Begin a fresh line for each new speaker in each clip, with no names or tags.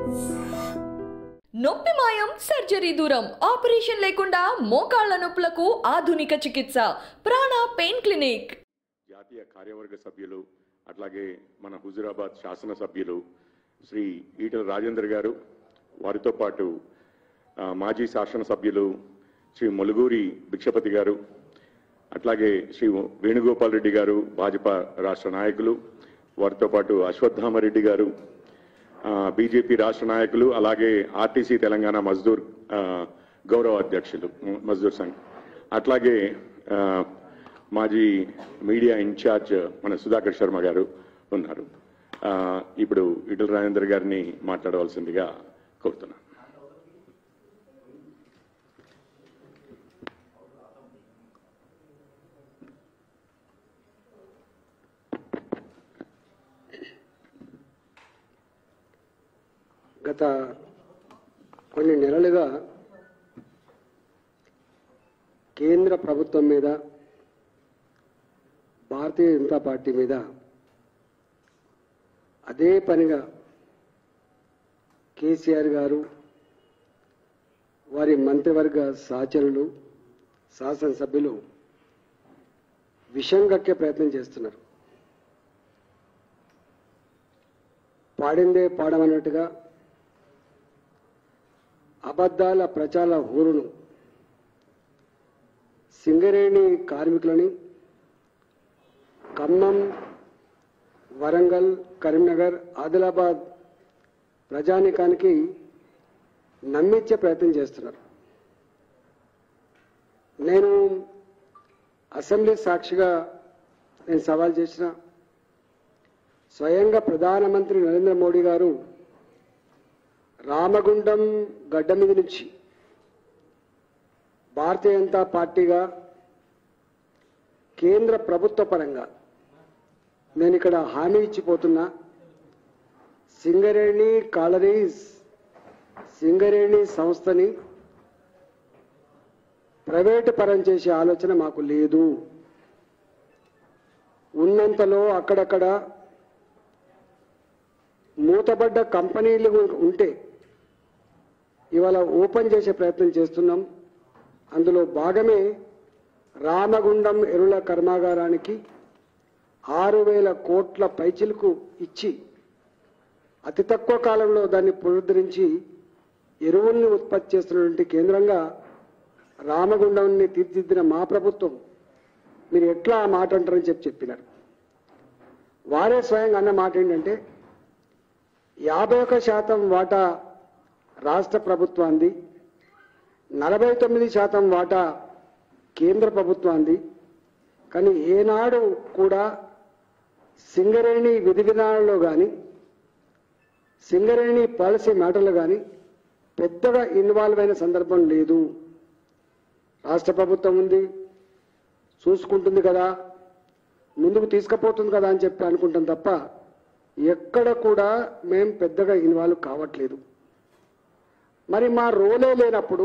నొప్పి మాయం సర్జరీ దూరం ఆపరేషన్ లేకుండా మోకాళ్ల నొప్పులకు ఆధునిక చికిత్స ప్రాణ పెయిన్ క్లినిక్
జాతీయ కార్యవర్గ సభ్యులు అట్లాగే మన హుజురాబాద్ శాసనసభ్యులు శ్రీ ఈటల రాజేందర్ గారు వారితో పాటు ఆ, మాజీ శాసనసభ్యులు శ్రీ ములుగూరి భిక్షపతి గారు అట్లాగే శ్రీ వేణుగోపాల్ రెడ్డి గారు భాజపా రాష్ట్ర నాయకులు వారితో పాటు అశ్వత్థామరెడ్డి గారు ఆ, బీజేపీ రాష్ట్ర నాయకులు అలాగే ఆర్టీసీ తెలంగాణ మజ్దూర్ ఆ, గౌరవ అధ్యక్షులు మ- మజ్దూర్ సంఘ్ అట్లాగే ఆ, మాజీ మీడియా ఇన్ఛార్జ్ మన సుధాకర్ శర్మ గారు ఉన్నారు ఆ, ఇప్పుడు ఇటల రాజేందర్ గారిని మాట్లాడవలసిందిగా కోరుతున్నాను
గత కొన్ని నెలలుగా కేంద్ర ప్రభుత్వం మీద భారతీయ జనతా పార్టీ మీద అదే పనిగా కేసీఆర్ గారు వారి మంత్రివర్గ సహచరులు శాసనసభ్యులు విషం కక్కే ప్రయత్నం చేస్తున్నారు పాడిందే పాడమన్నట్టుగా అబద్ధాల ప్రచార హోరును సింగరేణి కార్మికులని ఖమ్మం వరంగల్ కరీంనగర్ ఆదిలాబాద్ ప్రజానికానికి నమ్మించే ప్రయత్నం చేస్తున్నారు నేను అసెంబ్లీ సాక్షిగా నేను సవాల్ చేసిన స్వయంగా ప్రధానమంత్రి నరేంద్ర మోడీ గారు రామగుండం గడ్డ మీద నుంచి భారతీయ జనతా పార్టీగా కేంద్ర ప్రభుత్వ పరంగా నేను ఇక్కడ హామీ ఇచ్చిపోతున్నా సింగరేణి కాలరీస్ సింగరేణి సంస్థని ప్రైవేటు పరం చేసే ఆలోచన మాకు లేదు ఉన్నంతలో అక్కడక్కడ మూతబడ్డ కంపెనీలు ఉంటే ఇవాళ ఓపెన్ చేసే ప్రయత్నం చేస్తున్నాం అందులో భాగమే రామగుండం ఎరువుల కర్మాగారానికి ఆరు వేల కోట్ల పైచిలకు ఇచ్చి అతి తక్కువ కాలంలో దాన్ని పునరుద్ధరించి ఎరువుల్ని ఉత్పత్తి చేస్తున్నటువంటి కేంద్రంగా రామగుండంని తీర్చిదిద్దిన మా ప్రభుత్వం మీరు ఎట్లా ఆ మాట అంటారని చెప్పి చెప్పినారు వారే స్వయంగా అన్న మాట ఏంటంటే యాభై ఒక శాతం వాటా రాష్ట్ర ప్రభుత్వాన్ని నలభై తొమ్మిది శాతం వాటా కేంద్ర ప్రభుత్వాన్ని కానీ ఏనాడు కూడా సింగరేణి విధి విధానంలో కానీ సింగరేణి పాలసీ మ్యాటర్లో కానీ పెద్దగా ఇన్వాల్వ్ అయిన సందర్భం లేదు రాష్ట్ర ప్రభుత్వం ఉంది చూసుకుంటుంది కదా ముందుకు తీసుకుపోతుంది కదా అని చెప్పి అనుకుంటాం తప్ప ఎక్కడ కూడా మేం పెద్దగా ఇన్వాల్వ్ కావట్లేదు మరి మా రోలే లేనప్పుడు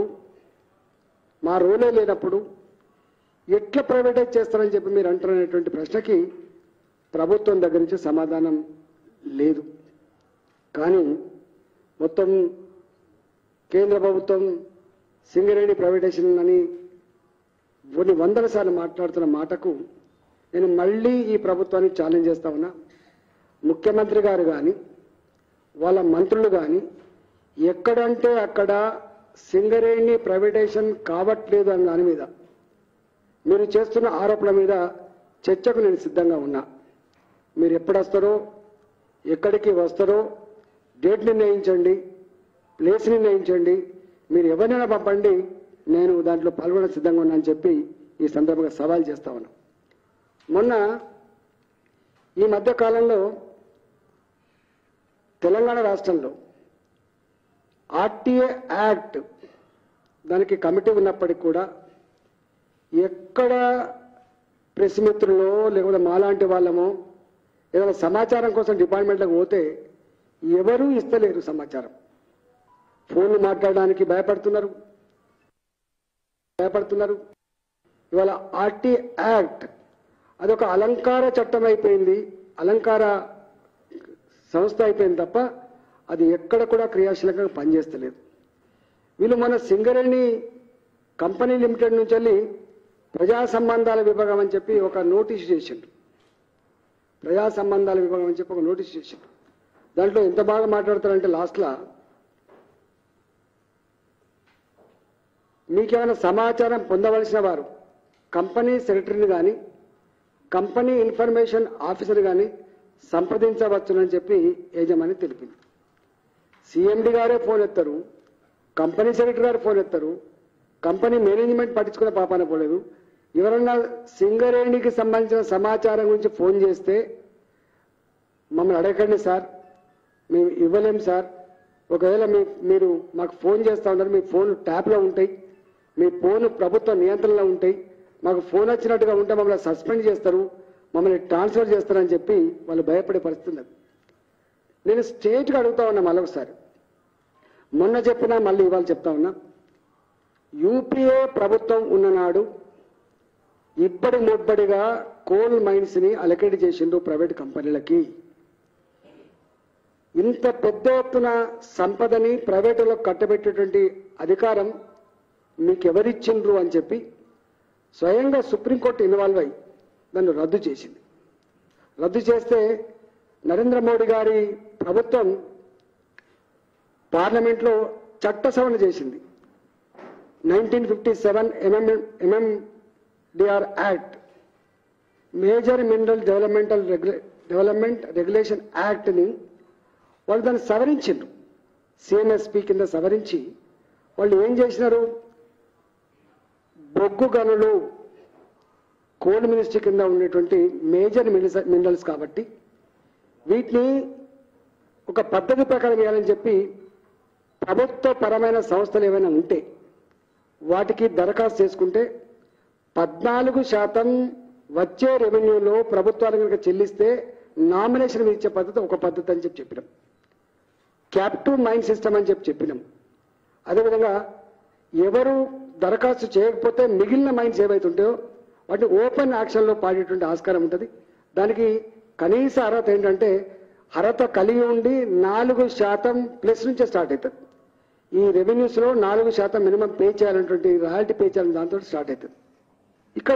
మా రోలే లేనప్పుడు ఎట్లా ప్రైవేటైజ్ చేస్తారని చెప్పి మీరు అంటున్నటువంటి ప్రశ్నకి ప్రభుత్వం దగ్గర నుంచి సమాధానం లేదు కానీ మొత్తం కేంద్ర ప్రభుత్వం సింగరేణి ప్రైవేటైజేషన్ అని కొన్ని వందల సార్లు మాట్లాడుతున్న మాటకు నేను మళ్ళీ ఈ ప్రభుత్వాన్ని ఛాలెంజ్ చేస్తా ఉన్నా ముఖ్యమంత్రి గారు కానీ వాళ్ళ మంత్రులు కానీ ఎక్కడంటే అక్కడ సింగరేణి ప్రైవేటైజేషన్ కావట్లేదు అన్న దాని మీద మీరు చేస్తున్న ఆరోపణల మీద చర్చకు నేను సిద్ధంగా ఉన్నా మీరు ఎప్పుడు వస్తారో ఎక్కడికి వస్తారో డేట్ నిర్ణయించండి ప్లేస్ నిర్ణయించండి మీరు ఎవరినైనా పంపండి నేను దాంట్లో పాల్గొన సిద్ధంగా ఉన్నా అని చెప్పి ఈ సందర్భంగా సవాల్ చేస్తా ఉన్నా మొన్న ఈ మధ్య కాలంలో తెలంగాణ రాష్ట్రంలో ఆర్టీఏ యాక్ట్ దానికి కమిటీ ఉన్నప్పటికీ కూడా ఎక్కడ ప్రెస్ మిత్రులో లేకపోతే మాలాంటి వాళ్ళమో ఏదైనా సమాచారం కోసం డిపార్ట్మెంట్లకు పోతే ఎవరూ ఇస్తలేరు సమాచారం ఫోన్లు మాట్లాడడానికి భయపడుతున్నారు భయపడుతున్నారు ఇవాళ ఆర్టీ యాక్ట్ అదొక అలంకార చట్టం అయిపోయింది అలంకార సంస్థ అయిపోయింది తప్ప అది ఎక్కడ కూడా క్రియాశీలకంగా పనిచేస్తలేదు వీళ్ళు మన సింగరేణి కంపెనీ లిమిటెడ్ నుంచి వెళ్ళి ప్రజా సంబంధాల విభాగం అని చెప్పి ఒక నోటీస్ చేసిండ్రు ప్రజా సంబంధాల విభాగం అని చెప్పి ఒక నోటీస్ చేసిండ్రు దాంట్లో ఎంత బాగా మాట్లాడతారంటే లాస్ట్లో మీకేమైనా సమాచారం పొందవలసిన వారు కంపెనీ సెక్రటరీని కానీ కంపెనీ ఇన్ఫర్మేషన్ ఆఫీసర్ కానీ సంప్రదించవచ్చునని చెప్పి యజమాని తెలిపింది సిఎండి గారే ఫోన్ ఎత్తారు కంపెనీ సెక్రటరీ గారు ఫోన్ ఎత్తారు కంపెనీ మేనేజ్మెంట్ పట్టించుకునే పాపాన పోలేదు ఎవరన్నా సింగరేణికి సంబంధించిన సమాచారం గురించి ఫోన్ చేస్తే మమ్మల్ని అడగండి సార్ మేము ఇవ్వలేం సార్ ఒకవేళ మీ మీరు మాకు ఫోన్ చేస్తూ ఉంటారు మీ ఫోన్ ట్యాప్లో ఉంటాయి మీ ఫోన్ ప్రభుత్వ నియంత్రణలో ఉంటాయి మాకు ఫోన్ వచ్చినట్టుగా ఉంటే మమ్మల్ని సస్పెండ్ చేస్తారు మమ్మల్ని ట్రాన్స్ఫర్ చేస్తారని చెప్పి వాళ్ళు భయపడే పరిస్థితి ఉన్నది నేను స్టేట్గా అడుగుతా ఉన్నా మళ్ళొకసారి మొన్న చెప్పినా మళ్ళీ ఇవాళ చెప్తా ఉన్నా యూపీఏ ప్రభుత్వం ఉన్ననాడు ఇబ్బడి ముబ్బడిగా కోల్ మైన్స్ ని అలకేట్ చేసిండు ప్రైవేట్ కంపెనీలకి ఇంత పెద్ద ఎత్తున సంపదని ప్రైవేటులో కట్టబెట్టేటువంటి అధికారం మీకు ఎవరిచ్చిండ్రు అని చెప్పి స్వయంగా సుప్రీంకోర్టు ఇన్వాల్వ్ అయి దాన్ని రద్దు చేసింది రద్దు చేస్తే నరేంద్ర మోడీ గారి ప్రభుత్వం పార్లమెంట్లో చట్ట సవరణ చేసింది nineteen fifty seven MM MMDR act major mineral developmental regula development regulation యాక్ట్ని వాళ్ళు దాన్ని సవరించిండ్రు సిఎంఎస్పి కింద సవరించి వాళ్ళు ఏం చేసినారు బొగ్గు గనులు కోల్ మినిస్ట్రీ కింద ఉండేటువంటి మేజర్ మినరల్స్ కాబట్టి వీటిని ఒక పద్ధతి ప్రకారం వేయాలని చెప్పి ప్రభుత్వ పరమైన సంస్థలు ఏమైనా ఉంటే వాటికి దరఖాస్తు చేసుకుంటే పద్నాలుగు శాతం వచ్చే రెవెన్యూలో ప్రభుత్వాలు కనుక చెల్లిస్తే నామినేషన్ ఇచ్చే పద్ధతి ఒక పద్ధతి అని చెప్పి చెప్పినాం క్యాప్టివ్ మైండ్ సిస్టమ్ అని చెప్పి చెప్పినాం అదేవిధంగా ఎవరు దరఖాస్తు చేయకపోతే మిగిలిన మైండ్స్ ఏవైతే ఉంటాయో వాటిని ఓపెన్ యాక్షన్లో పాడేటువంటి ఆస్కారం ఉంటుంది దానికి కనీస అర్హత ఏంటంటే అర్హత కలిగి ఉండి నాలుగు శాతం ప్లస్ నుంచే స్టార్ట్ అవుతుంది ఈ రెవెన్యూస్లో నాలుగు శాతం మినిమం పే చేయాలన్నటువంటి రాయల్టీ పే చేయాలని దాంతో స్టార్ట్ అవుతుంది ఇక్కడ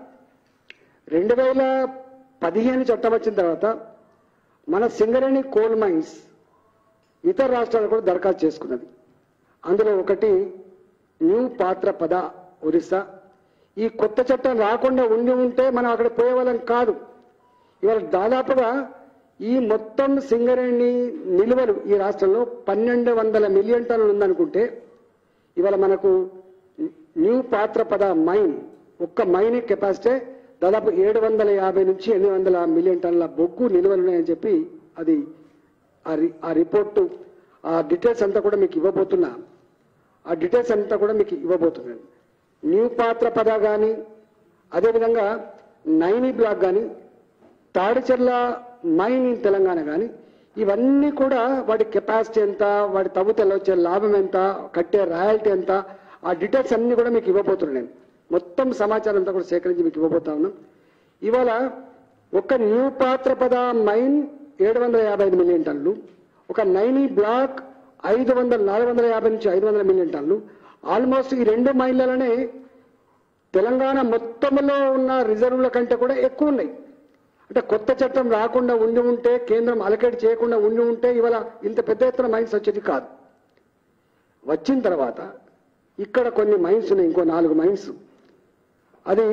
రెండు వేల పదిహేను చట్టం వచ్చిన తర్వాత మన సింగరేణి కోల్ మైన్స్ ఇతర రాష్ట్రాలు కూడా దరఖాస్తు చేసుకున్నది అందులో ఒకటి న్యూ పాత్ర పద ఒరిస్సా ఈ కొత్త చట్టం రాకుండా ఉండి ఉంటే మనం అక్కడ పోయేవాళ్ళం కాదు ఇవాళ దాదాపుగా ఈ మొత్తం సింగరేణి నిల్వలు ఈ రాష్ట్రంలో పన్నెండు వందల మిలియన్ టన్నులు ఉందనుకుంటే ఇవాళ మనకు న్యూ పాత్ర పద మైన్ ఒక్క మైన్ కెపాసిటీ దాదాపు ఏడు వందల యాభై నుంచి ఎనిమిది వందల మిలియన్ టన్నుల బొగ్గు నిల్వలు ఉన్నాయని చెప్పి అది ఆ రి- ఆ రిపోర్టు ఆ డీటెయిల్స్ అంతా కూడా మీకు ఇవ్వబోతున్నా ఆ డీటెయిల్స్ అంతా కూడా మీకు ఇవ్వబోతున్నాను న్యూ పాత్ర పద కానీ అదేవిధంగా నైని బ్లాక్ కానీ తాడిచెర్ల మైన్ ఇన్ తెలంగాణ కానీ ఇవన్నీ కూడా వాటి కెపాసిటీ ఎంత వాటి తవ్వుతలో వచ్చే లాభం ఎంత కట్టే రాయల్టీ ఎంత ఆ డీటెయిల్స్ అన్ని కూడా మీకు ఇవ్వబోతున్నాను నేను మొత్తం సమాచారం అంతా కూడా సేకరించి మీకు ఇవ్వబోతా ఉన్నాం ఇవాళ ఒక న్యూ పాత్ర పద మైన్ ఏడు వందల యాభై ఐదు మిలియన్ టన్నులు ఒక నైని బ్లాక్ ఐదు వందల నాలుగు వందల యాభై నుంచి ఐదు వందల మిలియన్ టన్నులు ఆల్మోస్ట్ ఈ రెండు మైన్లలోనే తెలంగాణ మొత్తంలో ఉన్న రిజర్వుల కంటే కూడా ఎక్కువ ఉన్నాయి అంటే కొత్త చట్టం రాకుండా ఉండి ఉంటే కేంద్రం అలకేట్ చేయకుండా ఉండి ఉంటే ఇవాళ ఇంత పెద్ద ఎత్తున మైన్స్ వచ్చేది కాదు వచ్చిన తర్వాత ఇక్కడ కొన్ని మైన్స్ ఉన్నాయి ఇంకో నాలుగు మైన్స్ అది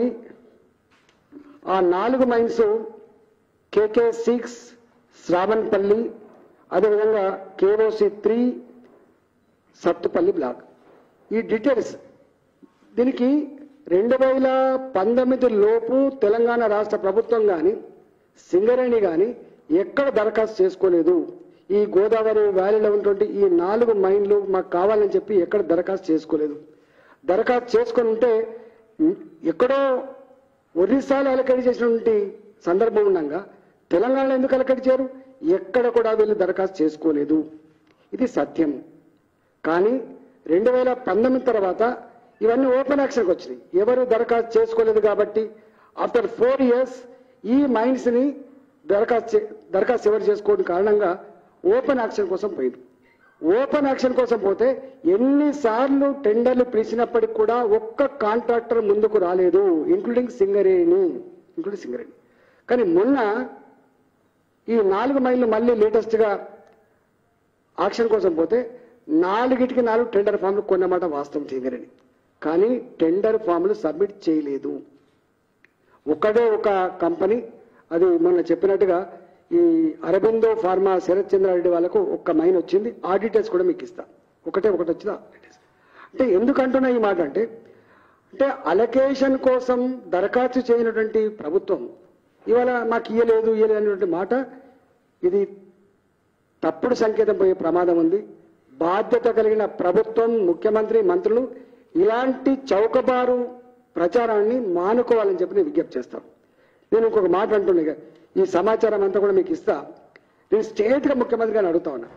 ఆ నాలుగు మైన్స్ కేకే సిక్స్ శ్రావణపల్లి అదేవిధంగా కేఓసి త్రీ సత్తుపల్లి బ్లాక్ ఈ డీటెయిల్స్ దీనికి రెండు వేల పంతొమ్మిది లోపు తెలంగాణ రాష్ట్ర ప్రభుత్వం కానీ సింగరేణి కానీ ఎక్కడ దరఖాస్తు చేసుకోలేదు ఈ గోదావరి వ్యాలీలో ఉన్నటువంటి ఈ నాలుగు మైన్లు మాకు కావాలని చెప్పి ఎక్కడ దరఖాస్తు చేసుకోలేదు దరఖాస్తు చేసుకొని ఉంటే ఉం, ఎక్కడో ఒరిస్సాలో అలకడి చేసినటువంటి సందర్భం ఉండగా తెలంగాణలో ఎందుకు అలకడి చేయరు ఎక్కడ కూడా వీళ్ళు దరఖాస్తు చేసుకోలేదు ఇది సత్యం కానీ రెండు వేల పంతొమ్మిది తర్వాత ఇవన్నీ ఓపెన్ యాక్షన్కి వచ్చినాయి ఎవరు దరఖాస్తు చేసుకోలేదు కాబట్టి ఆఫ్టర్ ఫోర్ ఇయర్స్ ఈ మైండ్స్ని దరఖాస్తు చే- దరఖాస్తు ఎవరు చేసుకోవడం కారణంగా ఓపెన్ యాక్షన్ కోసం పోయింది ఓపెన్ యాక్షన్ కోసం పోతే ఎన్నిసార్లు టెండర్లు పిలిచినప్పటికి కూడా ఒక్క కాంట్రాక్టర్ ముందుకు రాలేదు ఇంక్లూడింగ్ సింగరేణి ఇంక్లూడింగ్ సింగరేణి కానీ మొన్న ఈ నాలుగు మైళ్ళు మళ్ళీ లేటెస్ట్గా ఆక్షన్ కోసం పోతే నాలుగిటికి నాలుగు టెండర్ ఫామ్లు కొన్నమాట వాస్తవం సింగరేణి కానీ టెండర్ ఫామ్లు సబ్మిట్ చేయలేదు ఒకటే ఒక కంపెనీ అది మొన్న చెప్పినట్టుగా ఈ అరబిందో ఫార్మా శరత్ చంద్రారెడ్డి వాళ్ళకు ఒక్క మైన్ వచ్చింది ఆ డీటెయిల్స్ కూడా మీకు ఇస్తా ఒకటే ఒకటి వచ్చింది ఆ డీటెయిల్స్ అంటే ఎందుకంటున్నా ఈ మాట అంటే అంటే అలకేషన్ కోసం దరఖాస్తు చేయనటువంటి ప్రభుత్వం ఇవాళ మాకు ఇయ్యలేదు ఇయ్యలేదు అనేటువంటి మాట ఇది తప్పుడు సంకేతం పోయే ప్రమాదం ఉంది బాధ్యత కలిగిన ప్రభుత్వం ముఖ్యమంత్రి మంత్రులు ఇలాంటి చౌకబారు ప్రచారాన్ని మానుకోవాలని చెప్పి నేను విజ్ఞప్తి చేస్తాను నేను ఇంకొక మాట అంటున్నా ఇక. ఈ సమాచారం అంతా కూడా మీకు ఇస్తా నేను స్టేట్గా ముఖ్యమంత్రి గారిని అడుగుతా ఉన్నా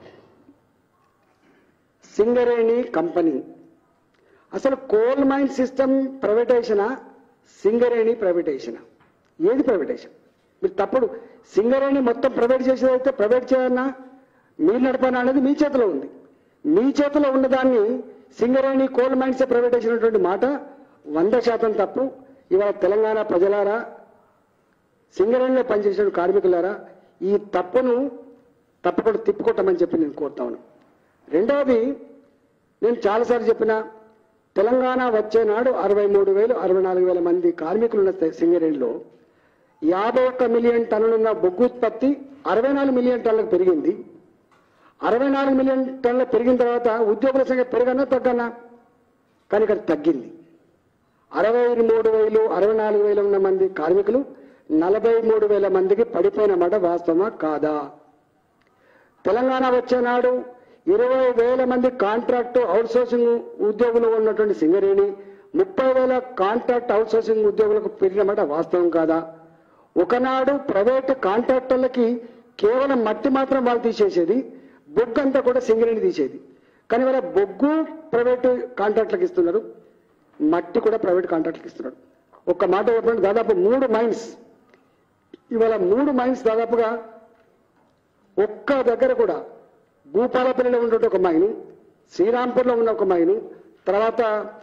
సింగరేణి కంపెనీ అసలు కోల్ మైన్ సిస్టమ్ ప్రైవేటైజేషనా సింగరేణి ప్రైవేటైజేషనా ఏది ప్రైవేటైజేషన్ మీరు తప్పుడు సింగరేణి మొత్తం ప్రైవేట్ చేసేదైతే ప్రైవేట్ చేయాలన్నా మీరు నడపనా అనేది మీ చేతిలో ఉంది మీ చేతిలో ఉన్నదాన్ని సింగరేణి కోల్ మైన్స్ ప్రైవేట్ చేసినటువంటి మాట వంద శాతం తప్పు ఇవాళ తెలంగాణ ప్రజలారా సింగరేణిలో పనిచేసిన కార్మికులారా ఈ తప్పును తప్పకుండా తిప్పుకొట్టమని చెప్పి నేను కోరుతా ఉన్నాను రెండవది నేను చాలాసార్లు చెప్పిన తెలంగాణ వచ్చే నాడు అరవై మూడు వేలు అరవై నాలుగు వేల మంది కార్మికులు ఉన్న సింగరేణిలో యాభై ఒక్క మిలియన్ టన్నులున్న బొగ్గు ఉత్పత్తి అరవై నాలుగు మిలియన్ టన్నులకు పెరిగింది అరవై నాలుగు మిలియన్ టన్నులు పెరిగిన తర్వాత ఉద్యోగుల సంఖ్య పెరగన్నా తగ్గన్నా కానీ ఇక్కడ తగ్గింది అరవై మూడు వేలు అరవై నాలుగు వేలు ఉన్న మంది కార్మికులు నలభై మూడు వేల మందికి పడిపోయిన మాట వాస్తవమా కాదా తెలంగాణ వచ్చే నాడు ఇరవై వేల మంది కాంట్రాక్ట్ అవుట్సోర్సింగ్ ఉద్యోగులు ఉన్నటువంటి సింగరేణి ముప్పై వేల కాంట్రాక్ట్ అవుట్సోర్సింగ్ ఉద్యోగులకు పెరిగినమాట వాస్తవం కాదా ఒకనాడు ప్రైవేట్ కాంట్రాక్టర్లకి కేవలం మట్టి మాత్రం వాళ్ళు తీసేసేది బొగ్గు అంతా కూడా సింగరేణి తీసేది కానీ వాళ్ళ బొగ్గు ప్రైవేట్ కాంట్రాక్ట్లకు ఇస్తున్నారు మట్టి కూడా ప్రైవేట్ కాంట్రాక్ట్లకు ఇస్తున్నారు ఒక్క మాట చెప్పండి దాదాపు మూడు మైన్స్ ఇవాళ మూడు మైన్స్ దాదాపుగా ఒక్క దగ్గర కూడా భూపాలపల్లిలో ఉన్నటువంటి ఒక మైను శ్రీరాంపూర్లో ఉన్న ఒక మైను తర్వాత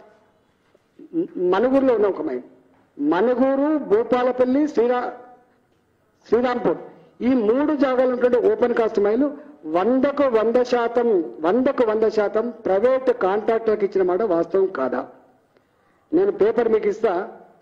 మ- మనుగూరులో ఉన్న ఒక మైన్ మనుగూరు భూపాలపల్లి శ్రీరా శ్రీరాంపూర్ ఈ మూడు జాగాలు ఉన్నటువంటి ఓపెన్ కాస్ట్ మైలు వందకు వంద శాతం వందకు వంద శాతం ప్రైవేట్ కాంట్రాక్టర్కి ఇచ్చిన మాట వాస్తవం కాదా నేను పేపర్ మీకు ఇస్తా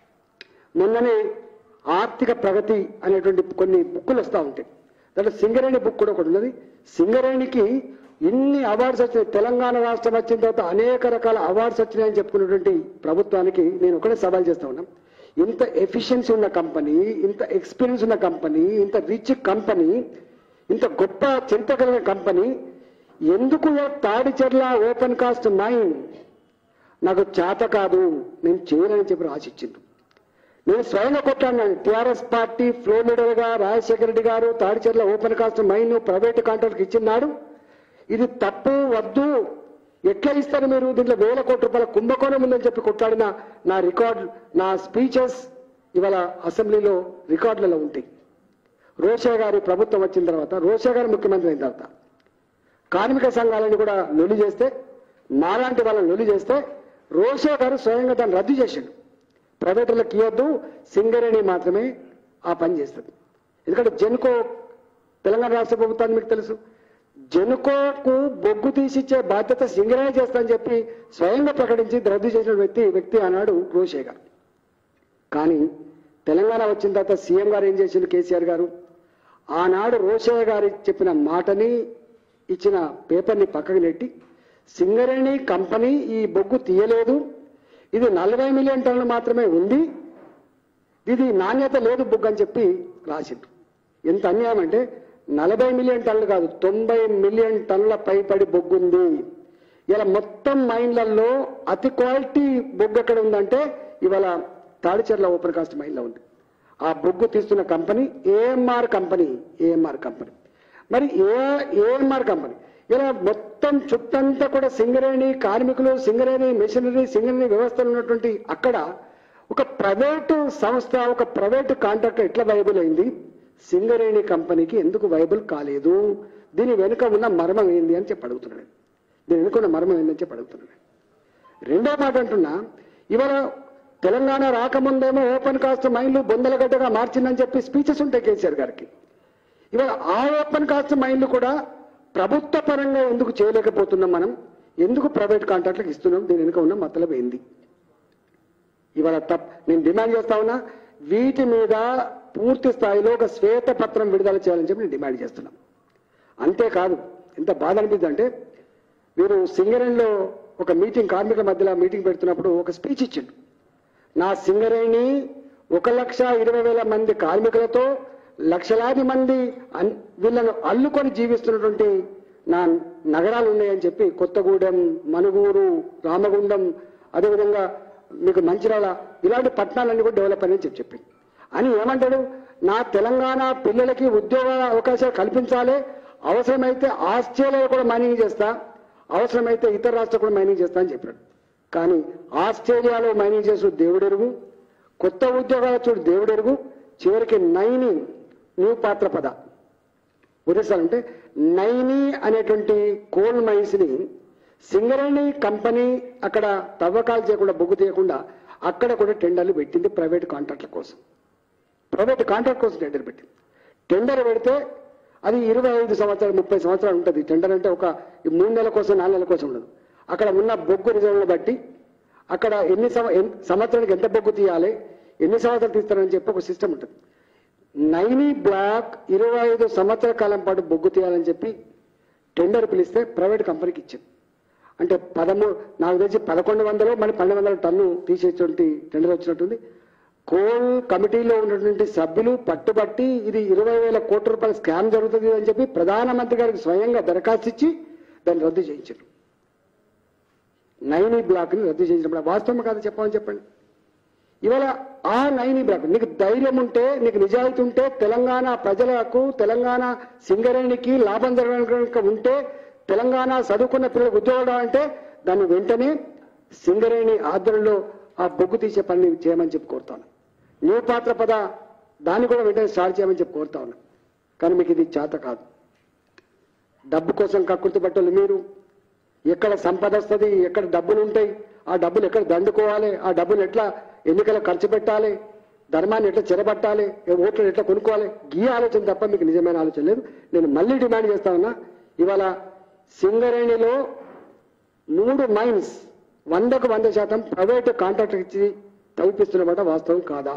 మొన్ననే ఆర్థిక ప్రగతి అనేటువంటి కొన్ని బుక్కులు వస్తూ ఉంటాయి దాంట్లో సింగరేణి బుక్ కూడా ఒకటి ఉన్నది సింగరేణికి ఇన్ని అవార్డ్స్ వచ్చినాయి తెలంగాణ రాష్ట్రం వచ్చిన తర్వాత అనేక రకాల అవార్డ్స్ వచ్చినాయని చెప్పుకున్నటువంటి ప్రభుత్వానికి నేను ఒకటే సవాల్ చేస్తా ఉన్నా ఇంత ఎఫిషియన్సీ ఉన్న కంపెనీ ఇంత ఎక్స్పీరియన్స్ ఉన్న కంపెనీ ఇంత రిచ్ కంపెనీ ఇంత గొప్ప చరిత్ర కలిగిన కంపెనీ ఎందుకు ఏ తాడిచెర్ల ఓపెన్ కాస్ట్ మైన్ నాకు చేత కాదు నేను చేయనని చెప్పి రాసిచ్చింది నేను స్వయంగా కొట్టాను టిఆర్ఎస్ పార్టీ ఫ్లో లీడర్ గా Rajasekhara Reddy garu Tadicherla open cast mine private contract ఇచ్చినాడు ఇది తప్పు వద్దు ఎట్లా ఇస్తారు మీరు దీంట్లో వేల కోట్ల రూపాయల కుంభకోణం ఉందని చెప్పి కొట్లాడిన నా రికార్డ్ నా స్పీచెస్ ఇవాళ అసెంబ్లీలో రికార్డులలో ఉంటాయి రోషా గారి ప్రభుత్వం వచ్చిన తర్వాత రోషా గారు ముఖ్యమంత్రి అయిన తర్వాత కార్మిక సంఘాలను కూడా లొలి చేస్తే మాలాంటి వాళ్ళని లొలి చేస్తే రోషా గారు స్వయంగా దాన్ని రద్దు చేసిండు ప్రైవేటులకు ఇవ్వద్దు సింగరేణి మాత్రమే ఆ పని చేస్తుంది ఎందుకంటే జెన్కో తెలంగాణ రాష్ట్ర ప్రభుత్వాన్ని మీకు తెలుసు జెన్కోకు బొగ్గు తీసిచ్చే బాధ్యత సింగరేణి చేస్తా అని చెప్పి స్వయంగా ప్రకటించి రద్దు చేసిన వ్యక్తి వ్యక్తి ఆనాడు రోషే గారు కానీ తెలంగాణ వచ్చిన తర్వాత సీఎం గారు ఏం చేసిండు కేసీఆర్ గారు ఆనాడు రోషయ్య గారు చెప్పిన మాటని ఇచ్చిన పేపర్ని పక్కకు నెట్టి సింగరేణి కంపెనీ ఈ బొగ్గు తీయలేదు ఇది నలభై మిలియన్ టన్నులు మాత్రమే ఉంది ఇది నాణ్యత లేదు బొగ్గు అని చెప్పి రాసిండు ఎంత అన్యాయం అంటే నలభై మిలియన్ టన్నులు కాదు తొంభై మిలియన్ టన్నుల పైపడి బొగ్గు ఉంది ఇలా మొత్తం మైన్లలో అతి క్వాలిటీ బొగ్గు ఎక్కడ ఉందంటే ఇవాళ తాడిచెర్ల ఓపెన్ కాస్ట్ మైన్లో ఉంది ఆ బొగ్గు తీస్తున్న company AMR company AMR company మరి ఏ ఏఎంఆర్ కంపెనీ ఇలా మొత్తం చుట్టంతా కూడా సింగరేణి కార్మికులు సింగరేణి మెషినరీ సింగరేణి వ్యవస్థలు ఉన్నటువంటి అక్కడ ఒక ప్రైవేటు సంస్థ ఒక ప్రైవేటు కాంట్రాక్టర్ ఎట్లా వైబుల్ అయింది సింగరేణి కంపెనీకి ఎందుకు వైబుల్ కాలేదు దీని వెనుక ఉన్న మర్మం ఏంది అని చెప్పి అడుగుతున్నాడు దీని వెనుకున్న మర్మం ఏందని చెప్పి అడుగుతున్నాను రెండో మాట అంటున్నా ఇవాళ తెలంగాణ రాకముందేమో ఓపెన్ కాస్ట్ మైన్లు బొందలగడ్డగా మార్చిందని చెప్పి స్పీచెస్ ఉంటాయి కేసీఆర్ గారికి ఇవాళ ఆ ఓపెన్ కాస్ట్ మైన్లు కూడా ప్రభుత్వ పరంగా ఎందుకు చేయలేకపోతున్నాం మనం ఎందుకు ప్రైవేట్ కాంట్రాక్ట్లకు ఇస్తున్నాం దీని వెనుక ఉన్న మతలబ్ ఏంది ఇవాళ తప్ నేను డిమాండ్ చేస్తా ఉన్నా వీటి మీద పూర్తి స్థాయిలో ఒక శ్వేతపత్రం విడుదల చేయాలని చెప్పి నేను డిమాండ్ చేస్తున్నాం అంతేకాదు ఎంత బాధ అనిపిస్తుంది అంటే వీరు సింగరేణిలో ఒక మీటింగ్ కార్మికుల మధ్యలో మీటింగ్ పెడుతున్నప్పుడు ఒక స్పీచ్ ఇచ్చిండు నా సింగరేణి ఒక లక్ష ఇరవై వేల మంది కార్మికులతో లక్షలాది మంది అన్- వీళ్ళను అల్లుకొని జీవిస్తున్నటువంటి నా నగరాలు ఉన్నాయని చెప్పి కొత్తగూడెం మనుగూరు రామగుండం అదేవిధంగా మీకు మంచిర్యాల ఇలాంటి పట్టణాలన్నీ కూడా డెవలప్ అని చెప్పి చెప్పింది అని ఏమంటాడు నా తెలంగాణ పిల్లలకి ఉద్యోగ అవకాశాలు కల్పించాలి అవసరమైతే ఆస్ట్రేలియా కూడా మైనింగ్ చేస్తా అవసరమైతే ఇతర రాష్ట్రాలు కూడా మైనింగ్ చేస్తా అని చెప్పాడు కానీ ఆస్ట్రేలియాలో మైనింగ్ చేసు దేవుడెరుగు కొత్త ఉద్యోగాల చూడు దేవుడెరుగు చివరికి నైని న్యూ పాత్ర పద ఉద్దేశాలంటే నైని అనేటువంటి కోల్ మైన్స్ ని సింగరేణి కంపెనీ అక్కడ తవ్వకాలు చేయకుండా బొగ్గు తీయకుండా అక్కడ కూడా టెండర్లు పెట్టింది ప్రైవేట్ కాంట్రాక్ట్ల కోసం ప్రైవేట్ కాంట్రాక్ట్ కోసం టెండర్ పెట్టింది టెండర్ పెడితే అది ఇరవై ఐదు సంవత్సరాలు ముప్పై సంవత్సరాలు ఉంటుంది టెండర్ అంటే ఒక ఈ మూడు నెలల కోసం నాలుగు నెలల కోసం ఉండదు అక్కడ ఉన్న బొగ్గు రిజర్వ్ని బట్టి అక్కడ ఎన్ని సంవ- ఎన్- సంవత్సరానికి ఎంత బొగ్గు తీయాలి ఎన్ని సంవత్సరాలు తీస్తారని చెప్పి ఒక సిస్టమ్ ఉంటుంది నైని బ్లాక్ ఇరవై ఐదు సంవత్సరాల కాలం పాటు బొగ్గు తీయాలని చెప్పి టెండర్ పిలిస్తే ప్రైవేట్ కంపెనీకి ఇచ్చింది అంటే పదమూడు నాకు తెలిసి పదకొండు వందలు మరి పన్నెండు వందల టన్ను తీసేటువంటి టెండర్ వచ్చినట్టుంది కోల్ కమిటీలో ఉన్నటువంటి సభ్యులు పట్టుబట్టి ఇది ఇరవై వేల కోట్ల రూపాయల స్కామ్ జరుగుతుంది అని చెప్పి ప్రధానమంత్రి గారికి స్వయంగా దరఖాస్తు ఇచ్చి దాన్ని రద్దు చేయించారు నైని బ్లాక్ ని రద్దు చేయించినప్పుడు వాస్తవం కాదు చెప్పమని చెప్పండి ఇవాళ ఆ నైని బ్లాక్ నీకు ధైర్యం ఉంటే నీకు నిజాయితీ ఉంటే తెలంగాణ ప్రజలకు తెలంగాణ సింగరేణికి లాభం జరగడానికి ఉంటే తెలంగాణ చదువుకున్న పిల్లలకు ఉద్యోగాలు అంటే దాన్ని వెంటనే సింగరేణి ఆధ్వర్యంలో ఆ బొగ్గు తీసే పని చేయమని చెప్పి కోరుతాను న్యూ పాత్ర పద దాన్ని కూడా వెంటనే స్టార్ట్ చేయమని చెప్పి కోరుతా ఉన్నా కానీ మీకు ఇది చేత కాదు డబ్బు కోసం కక్కుర్తి పట్టలు మీరు ఎక్కడ సంపద వస్తుంది ఎక్కడ డబ్బులు ఉంటాయి ఆ డబ్బులు ఎక్కడ దండుకోవాలి ఆ డబ్బులు ఎట్లా ఎన్నికలు ఖర్చు పెట్టాలి ధర్మాన్ని ఎట్లా చెరబట్టాలి ఏ ఓట్లు ఎట్లా కొనుక్కోవాలి ఈ ఆలోచన తప్ప మీకు నిజమైన ఆలోచన లేదు నేను మళ్ళీ డిమాండ్ చేస్తా ఉన్నా ఇవాళ సింగరేణిలో మూడు మైన్స్ వందకు వంద శాతం ప్రైవేటు కాంట్రాక్టర్ ఇచ్చి తవ్విపిస్తున్నమాట వాస్తవం కాదా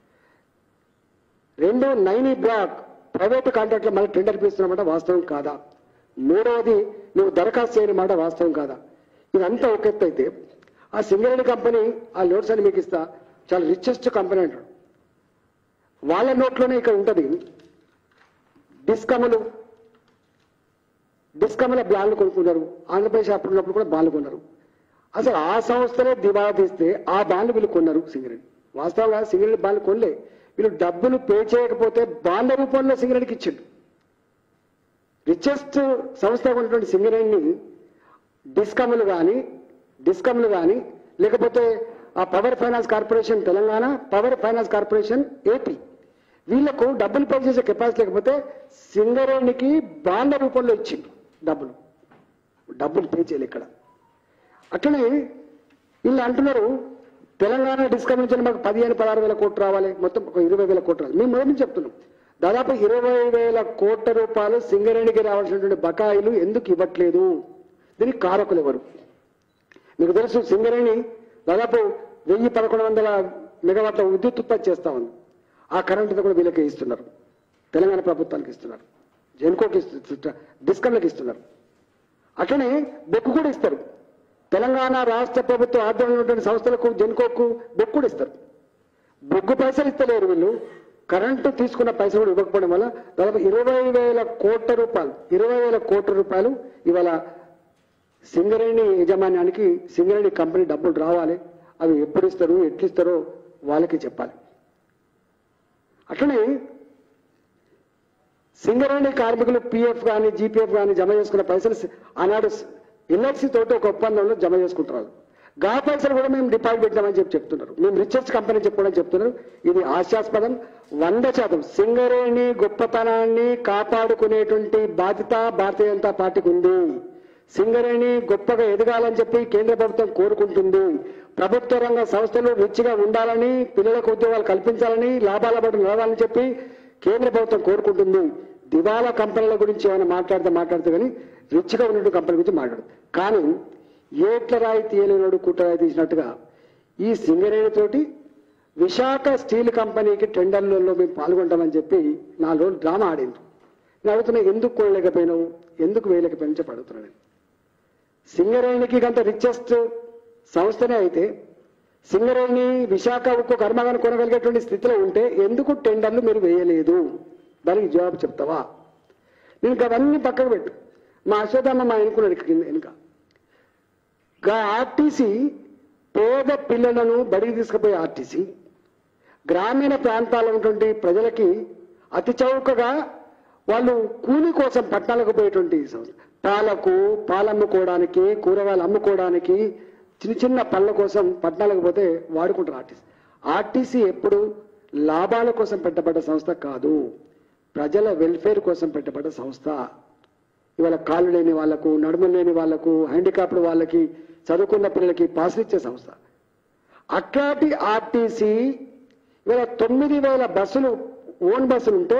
రెండు నైని బ్లాక్ ప్రైవేటు కాంట్రాక్ట్లో మళ్ళీ టెండర్ పిలుస్తున్నమాట వాస్తవం కాదా మూడవది నువ్వు దరఖాస్తు చేయని మాట వాస్తవం కాదా ఇదంతా ఒక ఎత్తు అయితే ఆ సింగరేణి కంపెనీ ఆ లోడ్స్ అని మీకు ఇస్తా చాలా రిచెస్ట్ కంపెనీ అంటాడు వాళ్ళ నోట్లోనే ఇక్కడ ఉంటది డిస్కములు డిస్కముల బ్లాన్లు కొనుక్కున్నారు ఆంధ్రప్రదేశ్ అప్పుడు ఉన్నప్పుడు కూడా బాన్లు కొన్నారు అసలు ఆ సంస్థలే దివాలా తీస్తే ఆ బాండ్లు వీళ్ళు కొన్నారు సింగరేణి వాస్తవంగా సింగరేణి బాండ్లు కొనలే వీళ్ళు డబ్బులు పే చేయకపోతే బాండ్ల రూపంలో సింగరేణికి ఇచ్చిండు రిచెస్ట్ సంస్థ ఉన్నటువంటి సింగరేణిని డిస్కమ్లు కానీ డిస్కమ్లు కానీ లేకపోతే ఆ power finance corporation Telangana power finance corporation AP వీళ్లకు డబ్బులు పే చేసే కెపాసిటీ లేకపోతే సింగరేణికి బాండ్ల రూపంలో ఇచ్చిండు డబ్బులు డబ్బులు పే చేయలే ఇక్కడ అట్లనే వీళ్ళు అంటున్నారు తెలంగాణ డిస్కమ్ నుంచి మాకు పదిహేను పదహారు వేల కోట్లు రావాలి మొత్తం ఒక ఇరవై వేల కోట్లు రావాలి మేము మొదటి నుంచి చెప్తున్నాం దాదాపు ఇరవై వేల కోట్ల రూపాయలు సింగరేణికి రావాల్సినటువంటి బకాయిలు ఎందుకు ఇవ్వట్లేదు దీనికి కారకులు ఎవరు మీకు తెలుసు సింగరేణి దాదాపు వెయ్యి పదకొండు వందల మెగావాట్ల విద్యుత్ ఉత్పత్తి చేస్తా ఉంది ఆ కరెంటుతో కూడా వీళ్ళకి ఇస్తున్నారు తెలంగాణ ప్రభుత్వానికి ఇస్తున్నారు జెన్కోకి ఇస్తు డిస్కమ్లకు ఇస్తున్నారు అట్లనే బొక్కు కూడా ఇస్తారు తెలంగాణ రాష్ట్ర ప్రభుత్వ ఆధ్వర్యంలో ఉన్నటువంటి సంస్థలకు జెన్కోకు బొక్కు కూడా ఇస్తారు బొగ్గు పైసలు ఇస్తలేరు వీళ్ళు కరెంటు తీసుకున్న పైసలు కూడా ఇవ్వకపోవడం వల్ల దాదాపు ఇరవై వేల కోట్ల రూపాయలు ఇరవై వేల కోట్ల రూపాయలు ఇవాళ సింగరేణి యజమాన్యానికి సింగరేణి కంపెనీ డబ్బులు రావాలి అవి ఎప్పుడు ఇస్తారు ఎట్లు ఇస్తారో వాళ్ళకి చెప్పాలి అట్లనే సింగరేణి కార్మికులు పిఎఫ్ కానీ జీపీఎఫ్ కానీ జమ చేసుకున్న పైసలు సి- ఆనాడు ఎల్ఐసి తోటి ఒక ఒప్పందంలో జమ చేసుకుంటున్నారు గా పైసలు కూడా మేము డిపాజిట్ పెట్టామని చెప్పి చెప్తున్నారు మేము రిచర్స్ కంపెనీ చెప్పడం చెప్తున్నారు ఇది హాస్యాస్పదం వంద శాతం సింగరేణి గొప్పతనాన్ని కాపాడుకునేటువంటి బాధ్యత భారతీయ జనతా పార్టీకి ఉంది సింగరేణి గొప్పగా ఎదగాలని చెప్పి కేంద్ర ప్రభుత్వం కోరుకుంటుంది ప్రభుత్వ రంగ సంస్థలు రిచ్గా ఉండాలని పిల్లలకు ఉద్యోగాలు కల్పించాలని లాభాల పట్ల నడవాలని చెప్పి కేంద్ర ప్రభుత్వం కోరుకుంటుంది దివాలా కంపెనీల గురించి ఏమైనా మాట్లాడితే మాట్లాడితే కానీ రిచ్గా ఉన్నట్టు కంపెనీ గురించి మాట్లాడు కానీ ఏట్ల రాయి తీయలేనోడు కుట్ర రాయి తీసినట్టుగా ఈ సింగరేణి తోటి విశాఖ స్టీల్ కంపెనీకి టెండర్లలో మేము పాల్గొంటామని చెప్పి నాలుగు రోజులు డ్రామా ఆడింది నేను అడుగుతున్నా ఎందుకు కొనలేకపోయినావు ఎందుకు వేయలేకపోయినా చెప్పి అడుగుతున్నాను నేను. సింగరేణికి గంత రిచెస్ట్ సంస్థనే అయితే సింగరేణి విశాఖ ఉక్కు కర్మాగారం కొనగలిగేటువంటి స్థితిలో ఉంటే ఎందుకు టెండర్లు మీరు వేయలేదు దానికి జవాబు చెప్తావా నేను ఇంకా అవన్నీ పక్కకు పెట్టు మా అశ్వథమ్మ మా ఎన్నుకున్నాడు కింద వెనుక గా ఆర్టీసీ పేద పిల్లలను బడికి తీసుకుపోయే ఆర్టీసీ గ్రామీణ ప్రాంతాల్లో ఉన్నటువంటి ప్రజలకి అతి చౌకగా వాళ్ళు కూలి కోసం పట్టణాలకు పోయేటువంటి సంస్థ పాలకు పాలు అమ్ముకోవడానికి కూరగాయలు అమ్ముకోవడానికి చిన్న చిన్న పళ్ళ కోసం పట్టణాలకు పోతే వాడుకుంటారు ఆర్టీసీ ఆర్టీసీ ఎప్పుడు లాభాల కోసం పెట్టబడ్డ సంస్థ కాదు ప్రజల వెల్ఫేర్ కోసం పెట్టబడ్డ సంస్థ ఇవాళ కాళ్ళు లేని వాళ్లకు నడుము లేని వాళ్లకు హ్యాండిక్యాప్డ్ వాళ్ళకి చదువుకున్న పిల్లలకి పాసులు ఇచ్చే సంస్థ అట్లాంటి ఆర్టీసీ ఇవాళ తొమ్మిది వేల బస్సులు ఓన్ బస్సులు ఉంటే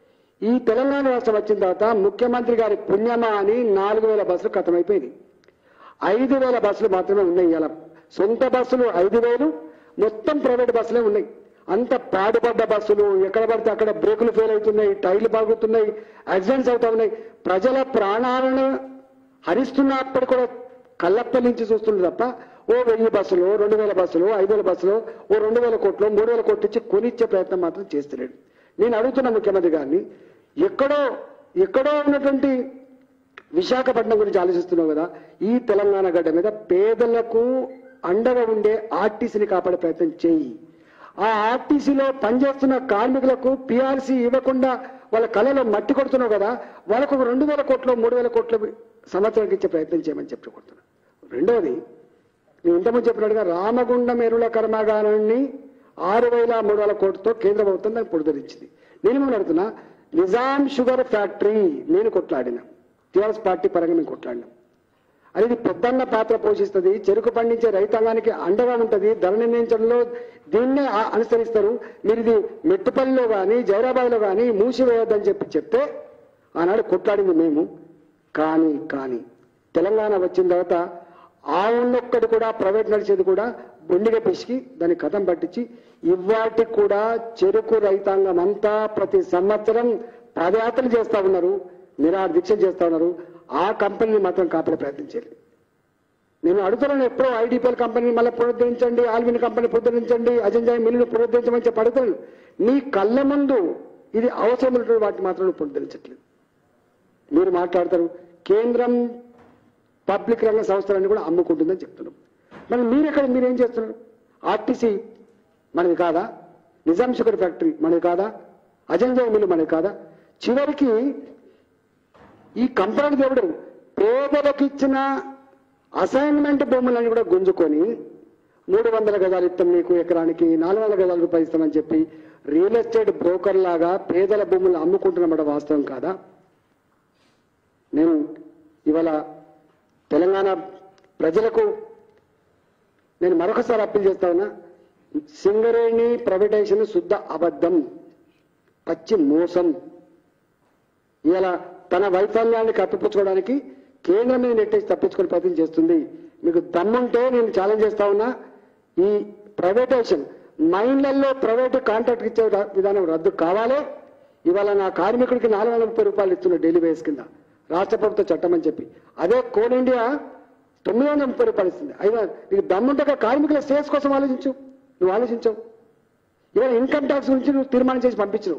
ఈ తెలంగాణ రాష్ట్రం వచ్చిన తర్వాత ముఖ్యమంత్రి గారి పుణ్యమా అని నాలుగు వేల బస్సులు ఖతమైపోయింది ఐదు వేల బస్సులు మాత్రమే ఉన్నాయి ఇలా సొంత బస్సులు ఐదు వేలు మొత్తం ప్రైవేట్ బస్సులే ఉన్నాయి అంత పాడుపడ్డ బస్సులు ఎక్కడ పడితే అక్కడ బ్రేకులు ఫెయిల్ అవుతున్నాయి టైర్లు బాగుతున్నాయి యాక్సిడెంట్స్ అవుతా ఉన్నాయి ప్రజల ప్రాణాలను హరిస్తున్నప్పుడు కూడా కళ్ళప్ప నుంచి చూస్తుంది తప్ప ఓ వెయ్యి బస్సులు రెండు వేల బస్సులు ఐదు వేల బస్సులు ఓ రెండు వేల కోట్లు మూడు వేల కోట్లు ఇచ్చి కొనిచ్చే ప్రయత్నం మాత్రం చేస్తలేడు నేను అడుగుతున్న ముఖ్యమంత్రి గారిని ఎక్కడో ఎక్కడో ఉన్నటువంటి విశాఖపట్నం గురించి ఆలోచిస్తున్నావు కదా ఈ తెలంగాణ గడ్డ మీద పేదలకు అండగా ఉండే ఆర్టీసీని కాపాడే ప్రయత్నం చేయి ఆ ఆర్టీసీలో పనిచేస్తున్న కార్మికులకు పిఆర్సీ ఇవ్వకుండా వాళ్ళ కళలో మట్టి కొడుతున్నావు కదా వాళ్ళకు ఒక రెండు వేల కోట్లు మూడు వేల కోట్లు సంవత్సరానికి ఇచ్చే ప్రయత్నం చేయమని చెప్పి కొడుతున్నా రెండవది నేను ఇంతకుముందు చెప్పినట్టుగా రామగుండం ఎరువుల కర్మాగారాన్ని ఆరు వేల మూడు వేల కోట్లతో కేంద్ర ప్రభుత్వం దాన్ని పునరుద్ధరించింది నేను ఏమని అడుగుతున్నా నిజాం షుగర్ ఫ్యాక్టరీ నేను కొట్లాడిన టీఆర్ఎస్ పార్టీ పరంగా మేము కొట్లాడినాం అది ఇది పెద్దన్న పాత్ర పోషిస్తుంది చెరుకు పండించే రైతాంగానికి అండగా ఉంటుంది ధర నిర్ణయించడంలో దీన్నే ఆ- అనుసరిస్తారు మీరు ఇది మెట్టుపల్లిలో కానీ జైరాబాద్లో కానీ మూసివేయొద్దని చెప్పి చెప్తే ఆనాడు కొట్లాడింది మేము కానీ కానీ తెలంగాణ వచ్చిన తర్వాత ఆ ఉన్నొక్కటి కూడా ప్రైవేట్ నడిచేది కూడా బొండిగా పిసికి దాన్ని కథం పట్టించి ఇవాటి కూడా చెరుకు రైతాంగం అంతా ప్రతి సంవత్సరం పాదయాత్రలు చేస్తా ఉన్నారు నిరాహార దీక్ష చేస్తా ఉన్నారు ఆ కంపెనీని మాత్రం కాపాడే ప్రయత్నం చేయాలి నేను అడుగుతున్నాను ఎప్పుడో ఐడిపిఎల్ కంపెనీని మళ్ళీ పునరుద్ధరించండి ఆల్విన్ కంపెనీ పునరుద్ధరించండి అజంజాయ్ మిల్లును పునరుద్ధరించమని చెప్పి అడుగుతున్నాను నీ కళ్ళ ముందు ఇది అవసరమైనటువంటి వాటిని మాత్రం నువ్వు పునరుద్ధరించట్లేదు మీరు మాట్లాడతారు కేంద్రం పబ్లిక్ రంగ సంస్థలన్నీ కూడా అమ్ముకుంటుందని చెప్తున్నాం మరి మీరు ఎక్కడ మీరేం చేస్తున్నారు ఆర్టీసీ మనది కాదా నిజాం షుగర్ ఫ్యాక్టరీ మనది కాదా అజంజాయ్ మిల్లు మనది కాదా చివరికి ఈ కంపెనీ దేవుడు పేదలకు ఇచ్చిన అసైన్మెంట్ భూములను కూడా గుంజుకొని మూడు వందల గజాలు ఇస్తాం మీకు ఎకరానికి నాలుగు వందల గజాల రూపాయలు ఇస్తామని చెప్పి రియల్ ఎస్టేట్ బ్రోకర్ లాగా పేదల భూములు అమ్ముకుంటున్నమాట వాస్తవం కాదా నేను ఇవాళ తెలంగాణ ప్రజలకు నేను మరొకసారి అప్పీల్ చేస్తా ఉన్నా సింగరేణి ప్రైవేటైజేషన్ శుద్ధ అబద్ధం పచ్చి మోసం ఇలా తన వైఫల్యాన్ని కప్పిపుచ్చుకోవడానికి కేంద్రం మీద నెట్టేసి తప్పించుకొని ప్రయత్నం చేస్తుంది మీకు దమ్ముంటే నేను ఛాలెంజ్ చేస్తా ఉన్నా ఈ ప్రైవేటైజేషన్ మైన్లలో ప్రైవేట్ కాంట్రాక్ట్ ఇచ్చే ర- విధానం రద్దు కావాలి ఇవాళ నా కార్మికుడికి నాలుగు వందల ముప్పై రూపాయలు ఇస్తున్న డైలీ వేస్ కింద రాష్ట్ర ప్రభుత్వ చట్టం అని చెప్పి అదే కోల్ ఇండియా తొమ్మిది వందల ముప్పై రూపాయలు ఇస్తుంది అయినా నీకు దమ్ముంటే కార్మికుల స్టేస్ కోసం ఆలోచించు నువ్వు ఆలోచించవు ఇవాళ ఇన్కమ్ ట్యాక్స్ గురించి నువ్వు తీర్మానం చేసి పంపించు